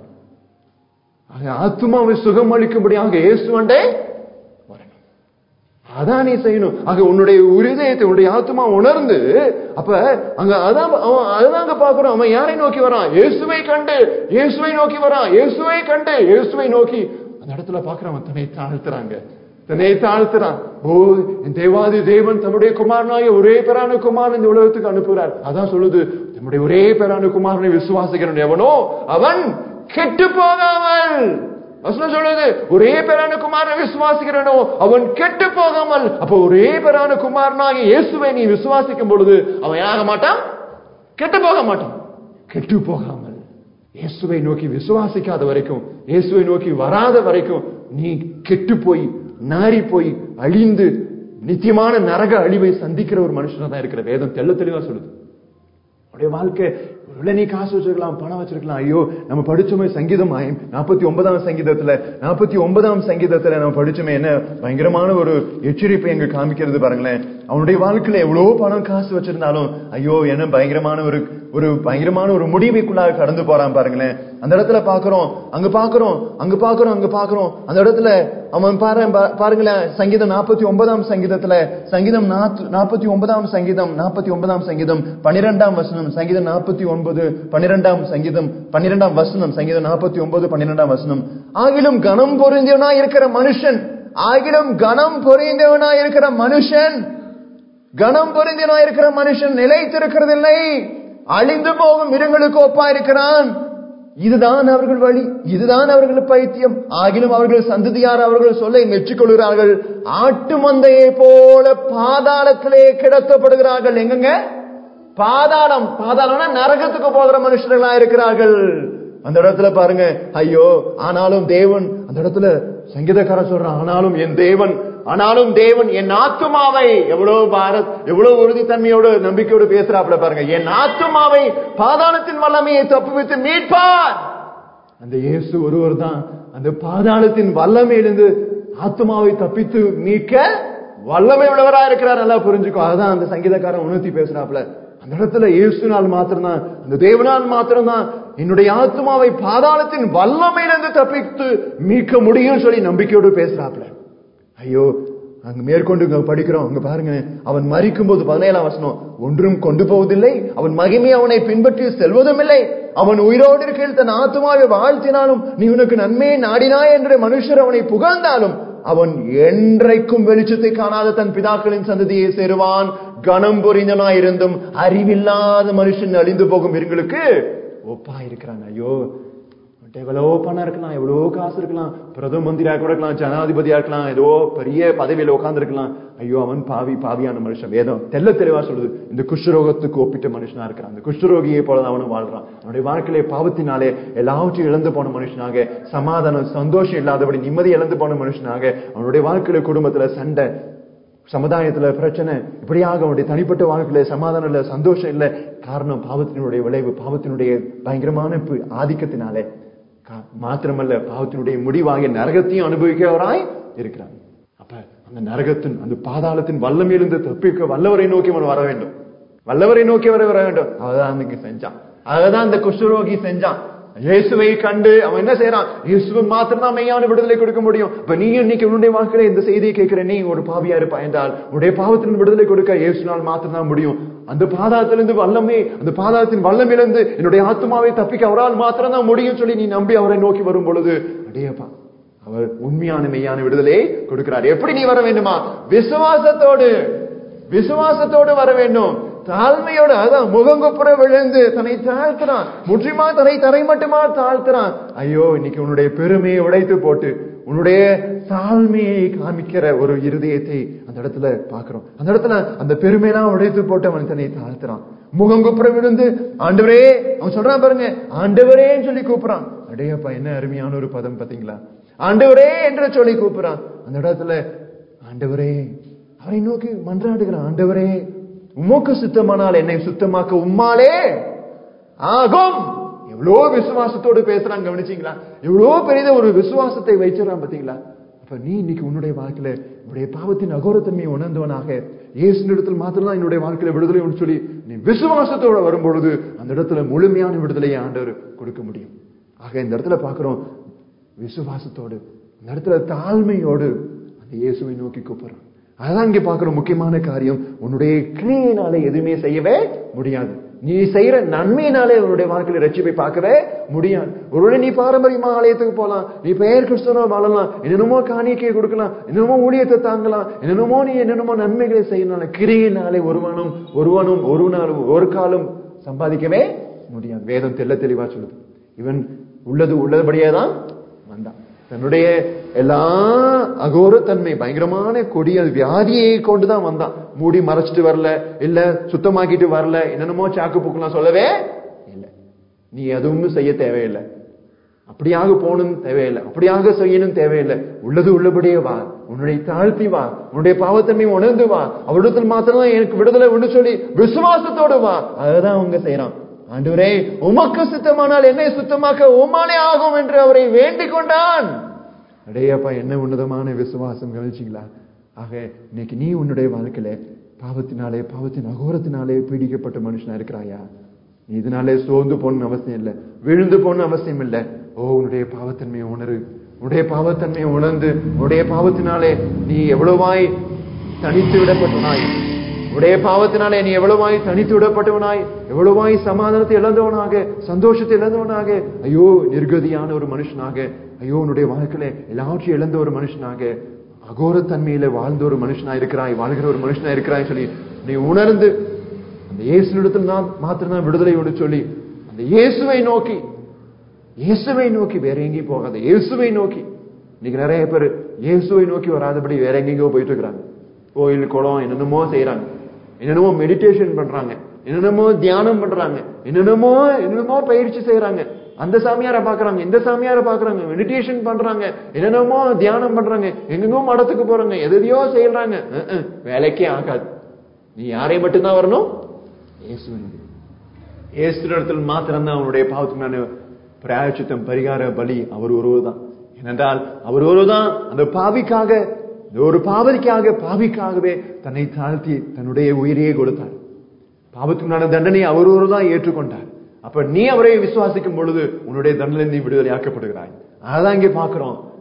Speaker 1: ஆக ஆத்மாவை சுகம் அளிக்கும்படியாக இயேசுவண்டே வரணும் அதான் நீ செய்யணும் ஆக உன்னுடைய இருதயத்தை உன்னுடைய ஆத்மா உணர்ந்து அப்ப அங்க அதான் அவன் அதான் அங்க பாக்குறான் அவன் யாரை நோக்கி வரான் இயேசுவை கண்டு இயேசுவை நோக்கி வரான் இயேசுவை கண்டு இயேசுவை நோக்கி அந்த இடத்துல பாக்குறான் அவன் தன்னை தாழ்த்துறாங்க தன்னை தாழ்த்துறான் ஓ என் தேவாதி தேவன் தம்முடைய குமாரனாய ஒரே பேரான குமாரன் இந்த உலகத்துக்கு அனுப்புகிறார் அதான் சொல்லுது தம்முடைய ஒரே பேரான குமாரனை விசுவாசிக்கிறவன் எவனோ அவன் கெட்டு போகாமல் வசனம் சொல்லுது ஒரே பேரான குமாரனை விசுவாசிக்கிறனோ அவன் கெட்டு போகாமல் அப்ப ஒரே பேரான குமாரனாக இயேசுவை நீ விசுவாசிக்கும் பொழுது அவன் ஆக மாட்டான் கெட்டு போக மாட்டான் கெட்டு போகாமல் இயேசுவை நோக்கி விசுவாசிக்காத வரைக்கும் இயேசுவை நோக்கி வராத வரைக்கும் நீ கெட்டு போய் நாரி போய் அழிந்து நித்தியமான நரக அழிவை சந்திக்கிற ஒரு மனுஷனா தான் இருக்கிற வேதம் தெள்ள தெளிவா சொல்லுது அவருடைய வாழ்க்கை ஒருவேளை நீ காசு வச்சிருக்கலாம் பணம் வச்சிருக்கலாம் ஐயோ நம்ம படிச்சோமே சங்கீதம் நாற்பத்தி ஒன்பதாம் சங்கீதத்துல நாற்பத்தி ஒன்பதாம் சங்கீதத்துல நம்ம படிச்சோமே என்ன பயங்கரமான ஒரு எச்சரிப்பை எங்க காமிக்கிறது பாருங்களேன் அவனுடைய வாழ்க்கையில எவ்வளவு பணம் காசு வச்சிருந்தாலும் ஐயோ என்ன பயங்கரமான ஒரு ஒரு பயங்கரமான ஒரு முடிவுக்குள்ளாக கடந்து போறான் பாருங்களேன் அந்த இடத்துல பாக்குறோம் அங்க பாக்குறோம் அங்க பாக்குறோம் அங்க பாக்குறோம் அந்த இடத்துல அவன் பாரு பாருங்களேன் சங்கீதம் நாற்பத்தி ஒன்பதாம் சங்கீதத்துல சங்கீதம் நாற்பத்தி ஒன்பதாம் சங்கீதம் நாற்பத்தி ஒன்பதாம் சங்கீதம் பன்னிரெண்டாம் வசனம் சங்கீதம் நாற்பத்தி ஒன்பது பன்னிரெண்டாம் சங்கீதம் பன்னிரெண்டாம் வசனம் சங்கீதம் நாற்பத்தி ஒன்பது பன்னிரெண்டாம் வசனம் ஆகிலும் கனம் பொருந்தியவனா இருக்கிற மனுஷன் ஆகிலும் கனம் பொருந்தியவனா இருக்கிற மனுஷன் கனம் பொருந்தியவனா இருக்கிற மனுஷன் நிலைத்திருக்கிறதில்லை அழிந்து போகும் மிருங்களுக்கு ஒப்பா இருக்கிறான் இதுதான் அவர்கள் வழி இதுதான் அவர்கள் பைத்தியம் ஆகிலும் அவர்கள் சந்ததியார் அவர்கள் சொல்லை மெச்சிக்கொள்கிறார்கள் ஆட்டு மந்தையை போல பாதாளத்திலே கிடத்தப்படுகிறார்கள் எங்கங்க பாதாளம் பாதாளம்னா நரகத்துக்கு போகிற மனுஷர்களா இருக்கிறார்கள் அந்த இடத்துல பாருங்க ஐயோ ஆனாலும் தேவன் அந்த இடத்துல சங்கீதக்காரன் சொல்றான் ஆனாலும் என் தேவன் ஆனாலும் தேவன் என் ஆத்துமாவை எவ்வளவு பாரத் எவ்வளவு உறுதித்தன்மையோடு நம்பிக்கையோடு பேசுறாப்புல பாருங்க என் ஆத்துமாவை பாதாளத்தின் வல்லமையை தப்புவித்து மீட்பார் அந்த இயேசு ஒருவர் தான் அந்த பாதாளத்தின் வல்லமையிலிருந்து ஆத்மாவை தப்பித்து மீட்க வல்லமை உள்ளவரா இருக்கிறார் நல்லா புரிஞ்சுக்கோ அதுதான் அந்த சங்கீதக்காரன் உணர்த்தி பேசுறாப்புல அந்த இடத்துல இயேசுனால் மாத்திரம்தான் அந்த தேவனால் மாத்திரம்தான் என்னுடைய ஆத்மாவை பாதாளத்தின் வல்லமையிலிருந்து தப்பித்து மீட்க முடியும் சொல்லி நம்பிக்கையோடு பேசுறாப்புல ஐயோ அங்க மேற்கொண்டு இங்க படிக்கிறோம் அங்க பாருங்க அவன் மறிக்கும் போது பதினேழாம் வசனம் ஒன்றும் கொண்டு போவதில்லை அவன் மகிமை அவனை பின்பற்றி செல்வதும் இல்லை அவன் உயிரோடு இருக்கையில் தன் ஆத்மாவை வாழ்த்தினாலும் நீ உனக்கு நன்மையை நாடினாய் என்று மனுஷர் அவனை புகழ்ந்தாலும் அவன் என்றைக்கும் வெளிச்சத்தை காணாத தன் பிதாக்களின் சந்ததியை சேருவான் கணம் பொறிந்தனாயிருந்தும் அறிவில்லாத மனுஷன் அழிந்து போகும் இருங்களுக்கு ஒப்பா இருக்கிறான் ஐயோ எவ்வளவோ பணம் இருக்கலாம் எவ்வளவோ காசு இருக்கலாம் பிரதம மந்திரியா கூட இருக்கலாம் ஜனாதிபதியா இருக்கலாம் ஏதோ பெரிய பதவியில உட்கார்ந்து இருக்கலாம் ஐயோ அவன் பாவி பாவியான மனுஷன் வேதம் தெல்ல தெளிவா சொல்லுது இந்த குஷ்டரோகத்துக்கு ஒப்பிட்ட மனுஷனா இருக்கிறான் அந்த குஷ்டரோகியை போல அவனும் வாழ்றான் அவனுடைய வாழ்க்கையில பாவத்தினாலே எல்லாவற்றையும் இழந்து போன மனுஷனாக சமாதானம் சந்தோஷம் இல்லாதபடி நிம்மதி இழந்து போன மனுஷனாக அவனுடைய வாழ்க்கையில குடும்பத்துல சண்டை சமுதாயத்துல பிரச்சனை இப்படியாக அவனுடைய தனிப்பட்ட வாழ்க்கையில சமாதானம் இல்ல சந்தோஷம் இல்ல காரணம் பாவத்தினுடைய விளைவு பாவத்தினுடைய பயங்கரமான பு- ஆதிக்கத்தினாலே கா- மாத்திரமல்ல பாவத்தினுடைய முடிவாகிய நரகத்தையும் அனுபவிக்கிறவராய் இருக்கிறார் அப்ப அந்த நரகத்தின் அந்த பாதாளத்தின் வல்லமையிலிருந்து தப்பிக்க வல்லவரை நோக்கி அவன் வர வேண்டும் வல்லவரை நோக்கி வர வர வேண்டும் அவதான் அன்னைக்கு செஞ்சான் அததான் அந்த குஷ்டரோகி செஞ்சான் இயேசுவை கண்டு அவன் என்ன செய்யறான் இயேசுவை மாத்திரம் தான் மெய்யான விடுதலை கொடுக்க முடியும் இப்ப நீ இன்னைக்கு உன்னுடைய வாழ்க்கையில இந்த செய்தியை கேட்கிற நீ ஒரு பாவியா இருப்பாய் என்றால் உன்னுடைய பாவத்தின் விடுதலை கொடுக்க இயேசுனால் மாத்திரம் தான் முடியும் அந்த பாதாளத்திலிருந்து வல்லமே அந்த பாதாளத்தின் வல்லமிலிருந்து என்னுடைய ஆத்மாவை தப்பிக்க அவரால் மாத்திரம் தான் முடியும் சொல்லி நீ நம்பி அவரை நோக்கி வரும் பொழுது அடையப்பா அவர் உண்மையான மெய்யான விடுதலையை கொடுக்கிறார் எப்படி நீ வர வேண்டுமா விசுவாசத்தோடு விசுவாசத்தோடு வர வேண்டும் தாழ்மையோடு அதான் முகங்குப்புற விழுந்து தன்னை தாழ்த்துறான் முற்றிலுமா தன்னை தரை மட்டுமா தாழ்த்துறான் ஐயோ இன்னைக்கு உன்னுடைய பெருமையை உடைத்து போட்டு உன்னுடைய தாழ்மையை காமிக்கிற ஒரு இருதயத்தை அந்த இடத்துல பாக்குறோம் அந்த இடத்துல அந்த பெருமையெல்லாம் உடைத்து போட்டு அவன் தன்னை தாழ்த்துறான் முகங்குப்புற விழுந்து ஆண்டவரே அவன் சொல்றான் பாருங்க ஆண்டவரேன்னு சொல்லி கூப்பிடுறான் அடையப்பா என்ன அருமையான ஒரு பதம் பாத்தீங்களா ஆண்டவரே என்று சொல்லி கூப்பிடுறான் அந்த இடத்துல ஆண்டவரே அவரை நோக்கி மன்றாடுகிறான் ஆண்டவரே உமக்கு சுத்தமானால் என்னை சுத்தமாக்க உம்மாலே ஆகும் எவ்வளோ விசுவாசத்தோடு பேசுறான் கவனிச்சீங்களா எவ்வளோ பெரிய ஒரு விசுவாசத்தை வைச்சிடறான் பாத்தீங்களா அப்ப நீ இன்னைக்கு உன்னுடைய வாழ்க்கையில உன்னுடைய பாவத்தின் அகோரத்தன்மையை உணர்ந்தவனாக இயேசு இடத்தில் மாத்திரம் என்னுடைய வாழ்க்கையில விடுதலை உண்டு சொல்லி நீ விசுவாசத்தோட வரும்பொழுது அந்த இடத்துல முழுமையான விடுதலையை ஆண்டவர் கொடுக்க முடியும் ஆக இந்த இடத்துல பாக்குறோம் விசுவாசத்தோடு இந்த இடத்துல தாழ்மையோடு அந்த இயேசுவை நோக்கி கூப்பிடுறான் அதான் இங்க பாக்குற முக்கியமான காரியம் உன்னுடைய கிரியையினாலே எதுவுமே செய்யவே முடியாது நீ செய்யற நன்மையினாலே உன்னுடைய வாழ்க்கையில ரட்சிப்பை பார்க்கவே முடியாது ஒருவேளை நீ பாரம்பரியமா ஆலயத்துக்கு போலாம் நீ பெயர் கிறிஸ்தவனா வாழலாம் என்னென்னமோ காணிக்கை கொடுக்கலாம் என்னென்னமோ ஊழியத்தை தாங்கலாம் என்னென்னமோ நீ என்னென்னமோ நன்மைகளை செய்யணும் கிரியையினாலே ஒருவனும் ஒருவனும் ஒரு நாளும் ஒரு காலம் சம்பாதிக்கவே முடியாது வேதம் தெள்ள தெளிவா சொல்லுது இவன் உள்ளது உள்ளபடியே தான் வந்தான் தன்னுடைய எல்லா அகோரத்தன்மை பயங்கரமான கொடிய வியாதியை கொண்டுதான் வந்தான் மூடி மறைச்சிட்டு வரல இல்ல சுத்தமாக்கிட்டு வரல என்னென்னமோ சாக்கு புக்கலாம் சொல்லவே இல்லை நீ எதுவும் செய்ய தேவையில்லை அப்படியாக போகணும் தேவையில்லை அப்படியாக செய்யணும் தேவையில்லை உள்ளது உள்ளபடியே வா உன்னுடைய தாழ்த்தி வா உன்னுடைய பாவத்தன்மை உணர்ந்து வா அவரிடத்தில் மாத்திரம் எனக்கு விடுதலை ஒன்று சொல்லி விசுவாசத்தோடு வா அதுதான் அவங்க செய்யறான் ஆண்டவரே உமக்கு சுத்தமானால் என்னை சுத்தமாக்க உமானே ஆகும் என்று அவரை வேண்டிக் கொண்டான் அடையப்பா என்ன உன்னதமான விசுவாசம் கவனிச்சிங்களா ஆக இன்னைக்கு நீ உன்னுடைய வாழ்க்கையில பாவத்தினாலே பாவத்தின் அகோரத்தினாலே பீடிக்கப்பட்ட மனுஷனா இருக்கிறாயா நீ இதனாலே சோர்ந்து போன அவசியம் இல்லை விழுந்து போன அவசியம் இல்லை ஓ உன்னுடைய பாவத்தன்மையை உணரு உன்னுடைய பாவத்தன்மையை உணர்ந்து உன்னுடைய பாவத்தினாலே நீ எவ்வளவாய் தனித்து விடப்பட்டனாய் உடைய பாவத்தினாலே நீ எவ்வளவாய் தனித்து விடப்பட்டவனாய் எவ்வளவாய் சமாதானத்தை இழந்தவனாக சந்தோஷத்தை இழந்தவனாக ஐயோ நிர்கதியான ஒரு மனுஷனாக ஐயோ உன்னுடைய வாழ்க்கையில எல்லாவற்றையும் இழந்த ஒரு மனுஷனாக அகோரத்தன்மையில வாழ்ந்த ஒரு மனுஷனா இருக்கிறாய் வாழ்கிற ஒரு மனுஷனா இருக்கிறாய் சொல்லி நீ உணர்ந்து அந்த இயேசுனிடத்தில் தான் மாத்திரம் விடுதலை ஒன்று சொல்லி அந்த இயேசுவை நோக்கி இயேசுவை நோக்கி வேற எங்கேயும் போகாத இயேசுவை நோக்கி இன்னைக்கு நிறைய பேர் இயேசுவை நோக்கி வராதபடி வேற எங்கெங்கயோ போயிட்டு இருக்கிறாங்க கோயில் குளம் என்னென்னமோ செய்யறாங்க என்னென்னமோ மெடிடேஷன் பண்றாங்க என்னென்னமோ தியானம் பண்றாங்க என்னென்னமோ என்னென்னமோ பயிற்சி செய்யறாங்க அந்த சாமியார பாக்குறாங்க இந்த சாமியார பாக்குறாங்க மெடிடேஷன் பண்றாங்க என்னென்னமோ தியானம் பண்றாங்க எங்கெங்கோ மடத்துக்கு போறாங்க எதையோ செய்யறாங்க அஹ், அஹ், வேலைக்கே ஆகாது நீ யாரை மட்டும்தான் வரணும் இயேசுவின் இயேசு இடத்தில் மாத்திரம்தான் அவனுடைய பாவத்துக்கான பிராயச்சித்தம் பரிகார பலி அவர் ஒருவர்தான் ஏனென்றால் அவர் ஒருவர்தான் அந்த பாவிக்காக இந்த ஒரு பாவதிக்காக பாவிக்காகவே தன்னை தாழ்த்தி தன்னுடைய உயிரையே கொடுத்தார் பாவத்துக்குண்டான தண்டனையை அவர் ஒருவர்தான் ஏற்றுக்கொண்டார் அப்ப நீ அவரை விசுவாசிக்கும் பொழுது உன்னுடைய தண்டனை நீ விடுதலையாக்கப்படுகிறாய் அதான் இங்கே பார்க்கிறோம்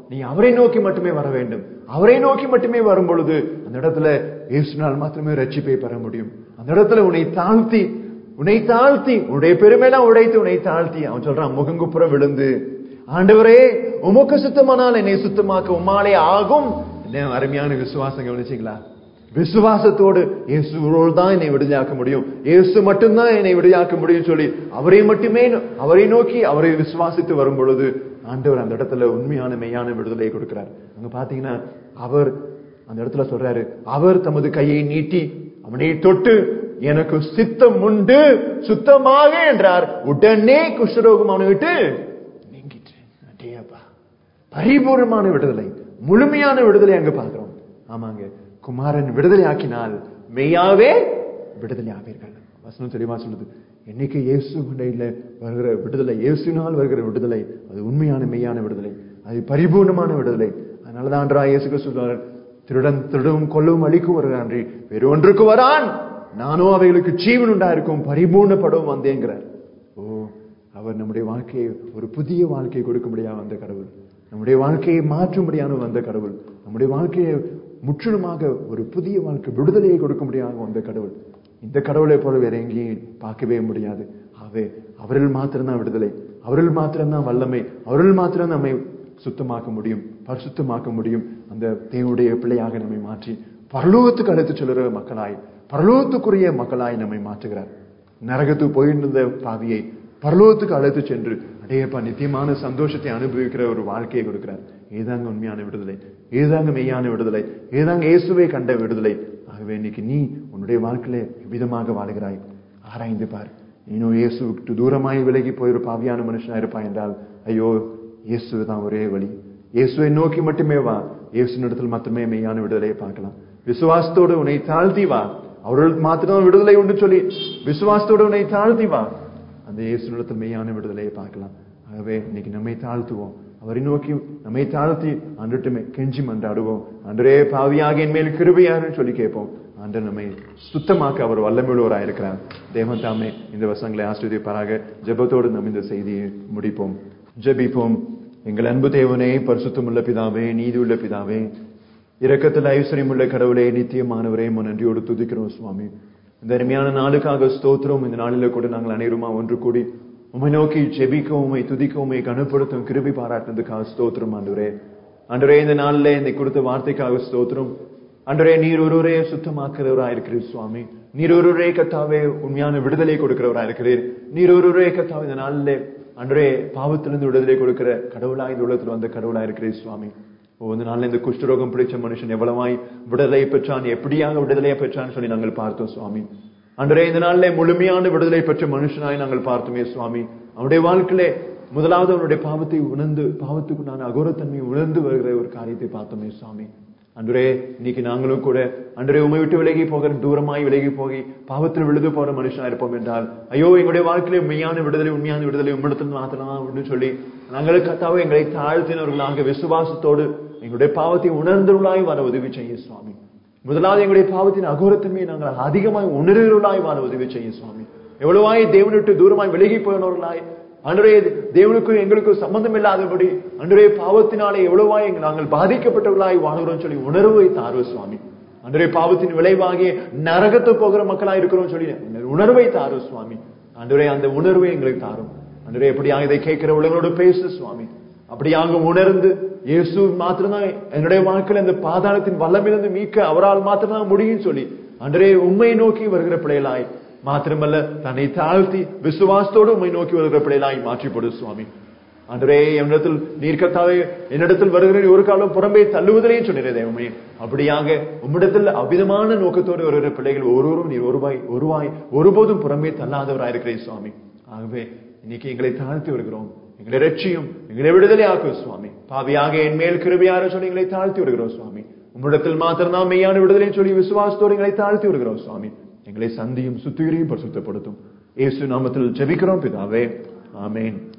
Speaker 1: நீ அவரை நோக்கி மட்டுமே வர வேண்டும் அவரை நோக்கி மட்டுமே வரும் பொழுது அந்த இடத்துல இயேசுனால் மாத்திரமே ரட்சிப்பை பெற முடியும் அந்த இடத்துல உன்னை தாழ்த்தி உன்னை தாழ்த்தி உன்னுடைய பெருமையெல்லாம் உடைத்து உன்னை தாழ்த்தி அவன் சொல்றான் முகங்குப்புறம் விழுந்து ஆண்டவரே உமக்கு சுத்தமானால் என்னை சுத்தமாக்க உம்மாலே ஆகும் என்ன அருமையான விசுவாசம் கவனிச்சீங்களா விசுவாசத்தோடு இயேசுவோடு தான் என்னை விடுதலையாக்க முடியும் இயேசு மட்டும்தான் என்னை விடுதலையாக்க முடியும் சொல்லி அவரை மட்டுமே அவரை நோக்கி அவரை விசுவாசித்து வரும் பொழுது ஆண்டவர் அந்த இடத்துல உண்மையான மெய்யான விடுதலை கொடுக்கிறார் அங்க பாத்தீங்கன்னா அவர் அந்த இடத்துல சொல்றாரு அவர் தமது கையை நீட்டி அவனை தொட்டு எனக்கு சித்தம் உண்டு சுத்தமாக என்றார் உடனே குஷ்டரோகம் அவனை விட்டு நீங்கிட்டு அடேயப்பா பரிபூர்ணமான விடுதலை முழுமையான விடுதலை அங்க பாக்குறோம் ஆமாங்க குமாரன் விடுதலை ஆக்கினால் மெய்யாவே விடுதலை ஆவீர்கள் வசனம் தெளிவா சொல்லுது என்னைக்கு இயேசு இடையில வருகிற விடுதலை இயேசுனால் வருகிற விடுதலை அது உண்மையான மெய்யான விடுதலை அது பரிபூர்ணமான விடுதலை அதனாலதான் அன்றா இயேசுக்கு சொல்றார் திருடன் திருடும் கொல்லவும் அழிக்கும் வருகிறான் வேறு ஒன்றுக்கு வரான் நானும் அவைகளுக்கு ஜீவன் உண்டாயிருக்கும் பரிபூர்ணப்படவும் வந்தேங்கிறார் ஓ அவர் நம்முடைய வாழ்க்கையை ஒரு புதிய வாழ்க்கையை கொடுக்கும்படியாக வந்த கடவுள் நம்முடைய வாழ்க்கையை மாற்றும்படியான வந்த கடவுள் நம்முடைய வாழ்க்கையை முற்றிலுமாக ஒரு புதிய வாழ்க்கை விடுதலையை கொடுக்கும்படியாக வந்த கடவுள் இந்த கடவுளை போல வேற எங்கேயும் பார்க்கவே முடியாது ஆகவே அவரில் மாத்திரம்தான் விடுதலை அவரில் மாத்திரம்தான் வல்லமை அவரில் மாத்திரம் நம்மை சுத்தமாக்க முடியும் பரிசுத்தமாக்க முடியும் அந்த தேவனுடைய பிள்ளையாக நம்மை மாற்றி பரலோகத்துக்கு அழைத்து சொல்லுற மக்களாய் பரலோகத்துக்குரிய மக்களாய் நம்மை மாற்றுகிறார் நரகத்துக்கு போயிருந்த பாவியை பரலோகத்துக்கு அழைத்து சென்று அடையப்பா நித்தியமான சந்தோஷத்தை அனுபவிக்கிற ஒரு வாழ்க்கையை கொடுக்கிறார் ஏதாங்க உண்மையான விடுதலை ஏதாங்க மெய்யான விடுதலை ஏதாங்க இயேசுவை கண்ட விடுதலை ஆகவே இன்னைக்கு நீ உன்னுடைய வாழ்க்கையில எவ்விதமாக வாழுகிறாய் ஆராய்ந்து பார் நீனும் இயேசு விட்டு தூரமாய் விலகி போய் ஒரு பாவியான மனுஷனா இருப்பாய் என்றால் ஐயோ இயேசு தான் ஒரே வழி இயேசுவை நோக்கி மட்டுமே வா இயேசு இடத்தில் மட்டுமே மெய்யான விடுதலையை பார்க்கலாம் விசுவாசத்தோடு உன்னை தாழ்த்தி வா அவர்களுக்கு மாத்திரம் விடுதலை உண்டு சொல்லி விசுவாசத்தோடு உன்னை தாழ்த்தி வா அந்த இயேசு இடத்தில் மெய்யான விடுதலையை பார்க்கலாம் ஆகவே இன்னைக்கு நம்மை தாழ்த்துவோம் அவரை நோக்கி நம்மை தாழ்த்தி அன்றுட்டுமே கெஞ்சி மன்றாடுவோம் அன்றே பாவியாக என் மேல் கிருபையாருன்னு சொல்லி கேட்போம் அன்று நம்மை சுத்தமாக்க அவர் வல்லமையுள்ளவராக இருக்கிறார் தேவன் தாமே இந்த வசங்களை ஆசிரியப்பாராக ஜெபத்தோடு நம்ம இந்த செய்தியை முடிப்போம் ஜெபிப்போம் எங்கள் அன்பு தேவனே பரிசுத்தமுள்ள பிதாவே நீதி உள்ள பிதாவே இரக்கத்தில் ஐஸ்வர்யமுள்ள கடவுளே நித்தியமானவரே உன் நன்றியோடு துதிக்கிறோம் சுவாமி இந்த அருமையான நாளுக்காக ஸ்தோத்திரம் இந்த நாளில கூட நாங்கள் அனைவருமா ஒன்று கூடி உமை நோக்கி ஜெபிக்கவும் உமை துதிக்கவும் உமை கனப்படுத்தும் கிருபி பாராட்டினதுக்காக ஸ்தோத்திரம் ஆண்டவரே ஆண்டவரே இந்த நாளில் இந்த கொடுத்த வார்த்தைக்காக ஸ்தோத்திரம் ஆண்டவரே நீர் ஒருவரே சுத்தமாக்குறவரா இருக்கிறீர் சுவாமி நீர் ஒருவரே கத்தாவே உண்மையான விடுதலை கொடுக்கிறவரா இருக்கிறீர் நீர் ஒருவரே கத்தாவே இந்த நாளில் அன்றே பாவத்திலிருந்து விடுதலை கொடுக்கிற கடவுளா இந்த உலகத்தில் வந்த கடவுளா இருக்கிறீர் சுவாமி ஒவ்வொரு நாள்ல இந்த குஷ்டரோகம் பிடிச்ச மனுஷன் எவ்வளவாய் விடுதலை பெற்றான் எப்படியாக விடுதலையை பெற்றான்னு சொல்லி நாங்கள் பார்த்தோம் சுவாமி அன்றே இந்த நாளிலே முழுமையான விடுதலை பெற்ற மனுஷனாய் நாங்கள் பார்த்தோமே சுவாமி அவனுடைய வாழ்க்கையிலே முதலாவது அவனுடைய பாவத்தை உணர்ந்து பாவத்துக்கு நான் அகோரத்தன்மையை உணர்ந்து வருகிற ஒரு காரியத்தை பார்த்தோமே சுவாமி அன்றே இன்னைக்கு நாங்களும் கூட அன்றே உமை விட்டு விலகி போகிற தூரமாய் விலகி போகி பாவத்தில் விழுது போற மனுஷனா இருப்போம் என்றால் ஐயோ எங்களுடைய வாழ்க்கையில மெய்யான விடுதலை உண்மையான விடுதலை உம்மிடத்தில் மாத்தலாம் அப்படின்னு சொல்லி நாங்கள் கத்தாவை எங்களை தாழ்த்தினவர்களாக விசுவாசத்தோடு எங்களுடைய பாவத்தை உணர்ந்தவர்களாய் வர உதவி செய்ய சுவாமி முதலாவது எங்களுடைய பாவத்தின் அகோரத்தன்மையை நாங்கள் அதிகமாய் உணர்வுகளாய் வாழ உதவி செய்யும் சுவாமி எவ்வளவாய் தேவனை விட்டு தூரமாய் விலகி போனவர்களாய் அன்றைய தேவனுக்கும் எங்களுக்கும் சம்பந்தம் இல்லாதபடி அன்றைய பாவத்தினாலே எவ்வளவாய் நாங்கள் பாதிக்கப்பட்டவர்களாய் வாழ்கிறோம் சொல்லி உணர்வை தாரு சுவாமி அன்றைய பாவத்தின் விளைவாகிய நரகத்து போகிற மக்களாய் இருக்கிறோம் சொல்லி உணர்வை தாரு சுவாமி அன்றைய அந்த உணர்வை எங்களுக்கு தாரும் அன்றைய எப்படியாக இதை கேட்கிற உலகளோடு பேசு சுவாமி அப்படியாக உணர்ந்து இயேசு மாத்திரம்தான் என்னுடைய வாழ்க்கையில இந்த பாதாளத்தின் வல்லமிலிருந்து மீட்க அவரால் மாத்திரம்தான் முடியும் சொல்லி அன்றே உண்மை நோக்கி வருகிற பிள்ளைகளாய் மாத்திரமல்ல தன்னை தாழ்த்தி விசுவாசத்தோடு உண்மை நோக்கி வருகிற பிள்ளைகளாய் மாற்றிப்படு சுவாமி அன்றே என்னிடத்தில் நீர் கத்தாவே என்னிடத்தில் வருகிற ஒரு காலம் புறம்பே தள்ளுவதிலேயும் சொன்னீரே தேவமே அப்படியாக உம்மிடத்தில் அவ்விதமான நோக்கத்தோடு வருகிற பிள்ளைகள் ஒருவரும் நீர் ஒருவாய் ஒருவாய் ஒருபோதும் புறம்பே தள்ளாதவராயிருக்கிறேன் சுவாமி ஆகவே இன்னைக்கு எங்களை தாழ்த்தி வருகிறோம் எங்களை ரட்சியும் எங்களை விடுதலை ஆக்கும் சுவாமி பாவியாக என் மேல் கிருபையார சொல்லி எங்களை தாழ்த்தி வருகிறோம் சுவாமி உம்மிடத்தில் மாத்திரம் தான் மெய்யான விடுதலை சொல்லி விசுவாசத்தோடு எங்களை தாழ்த்தி வருகிறோம் சுவாமி எங்களை சந்தியும் சுத்திகரையும் பரிசுத்தப்படுத்தும் இயேசு நாமத்தில் ஜெபிக்கிறோம் பிதாவே ஆமேன்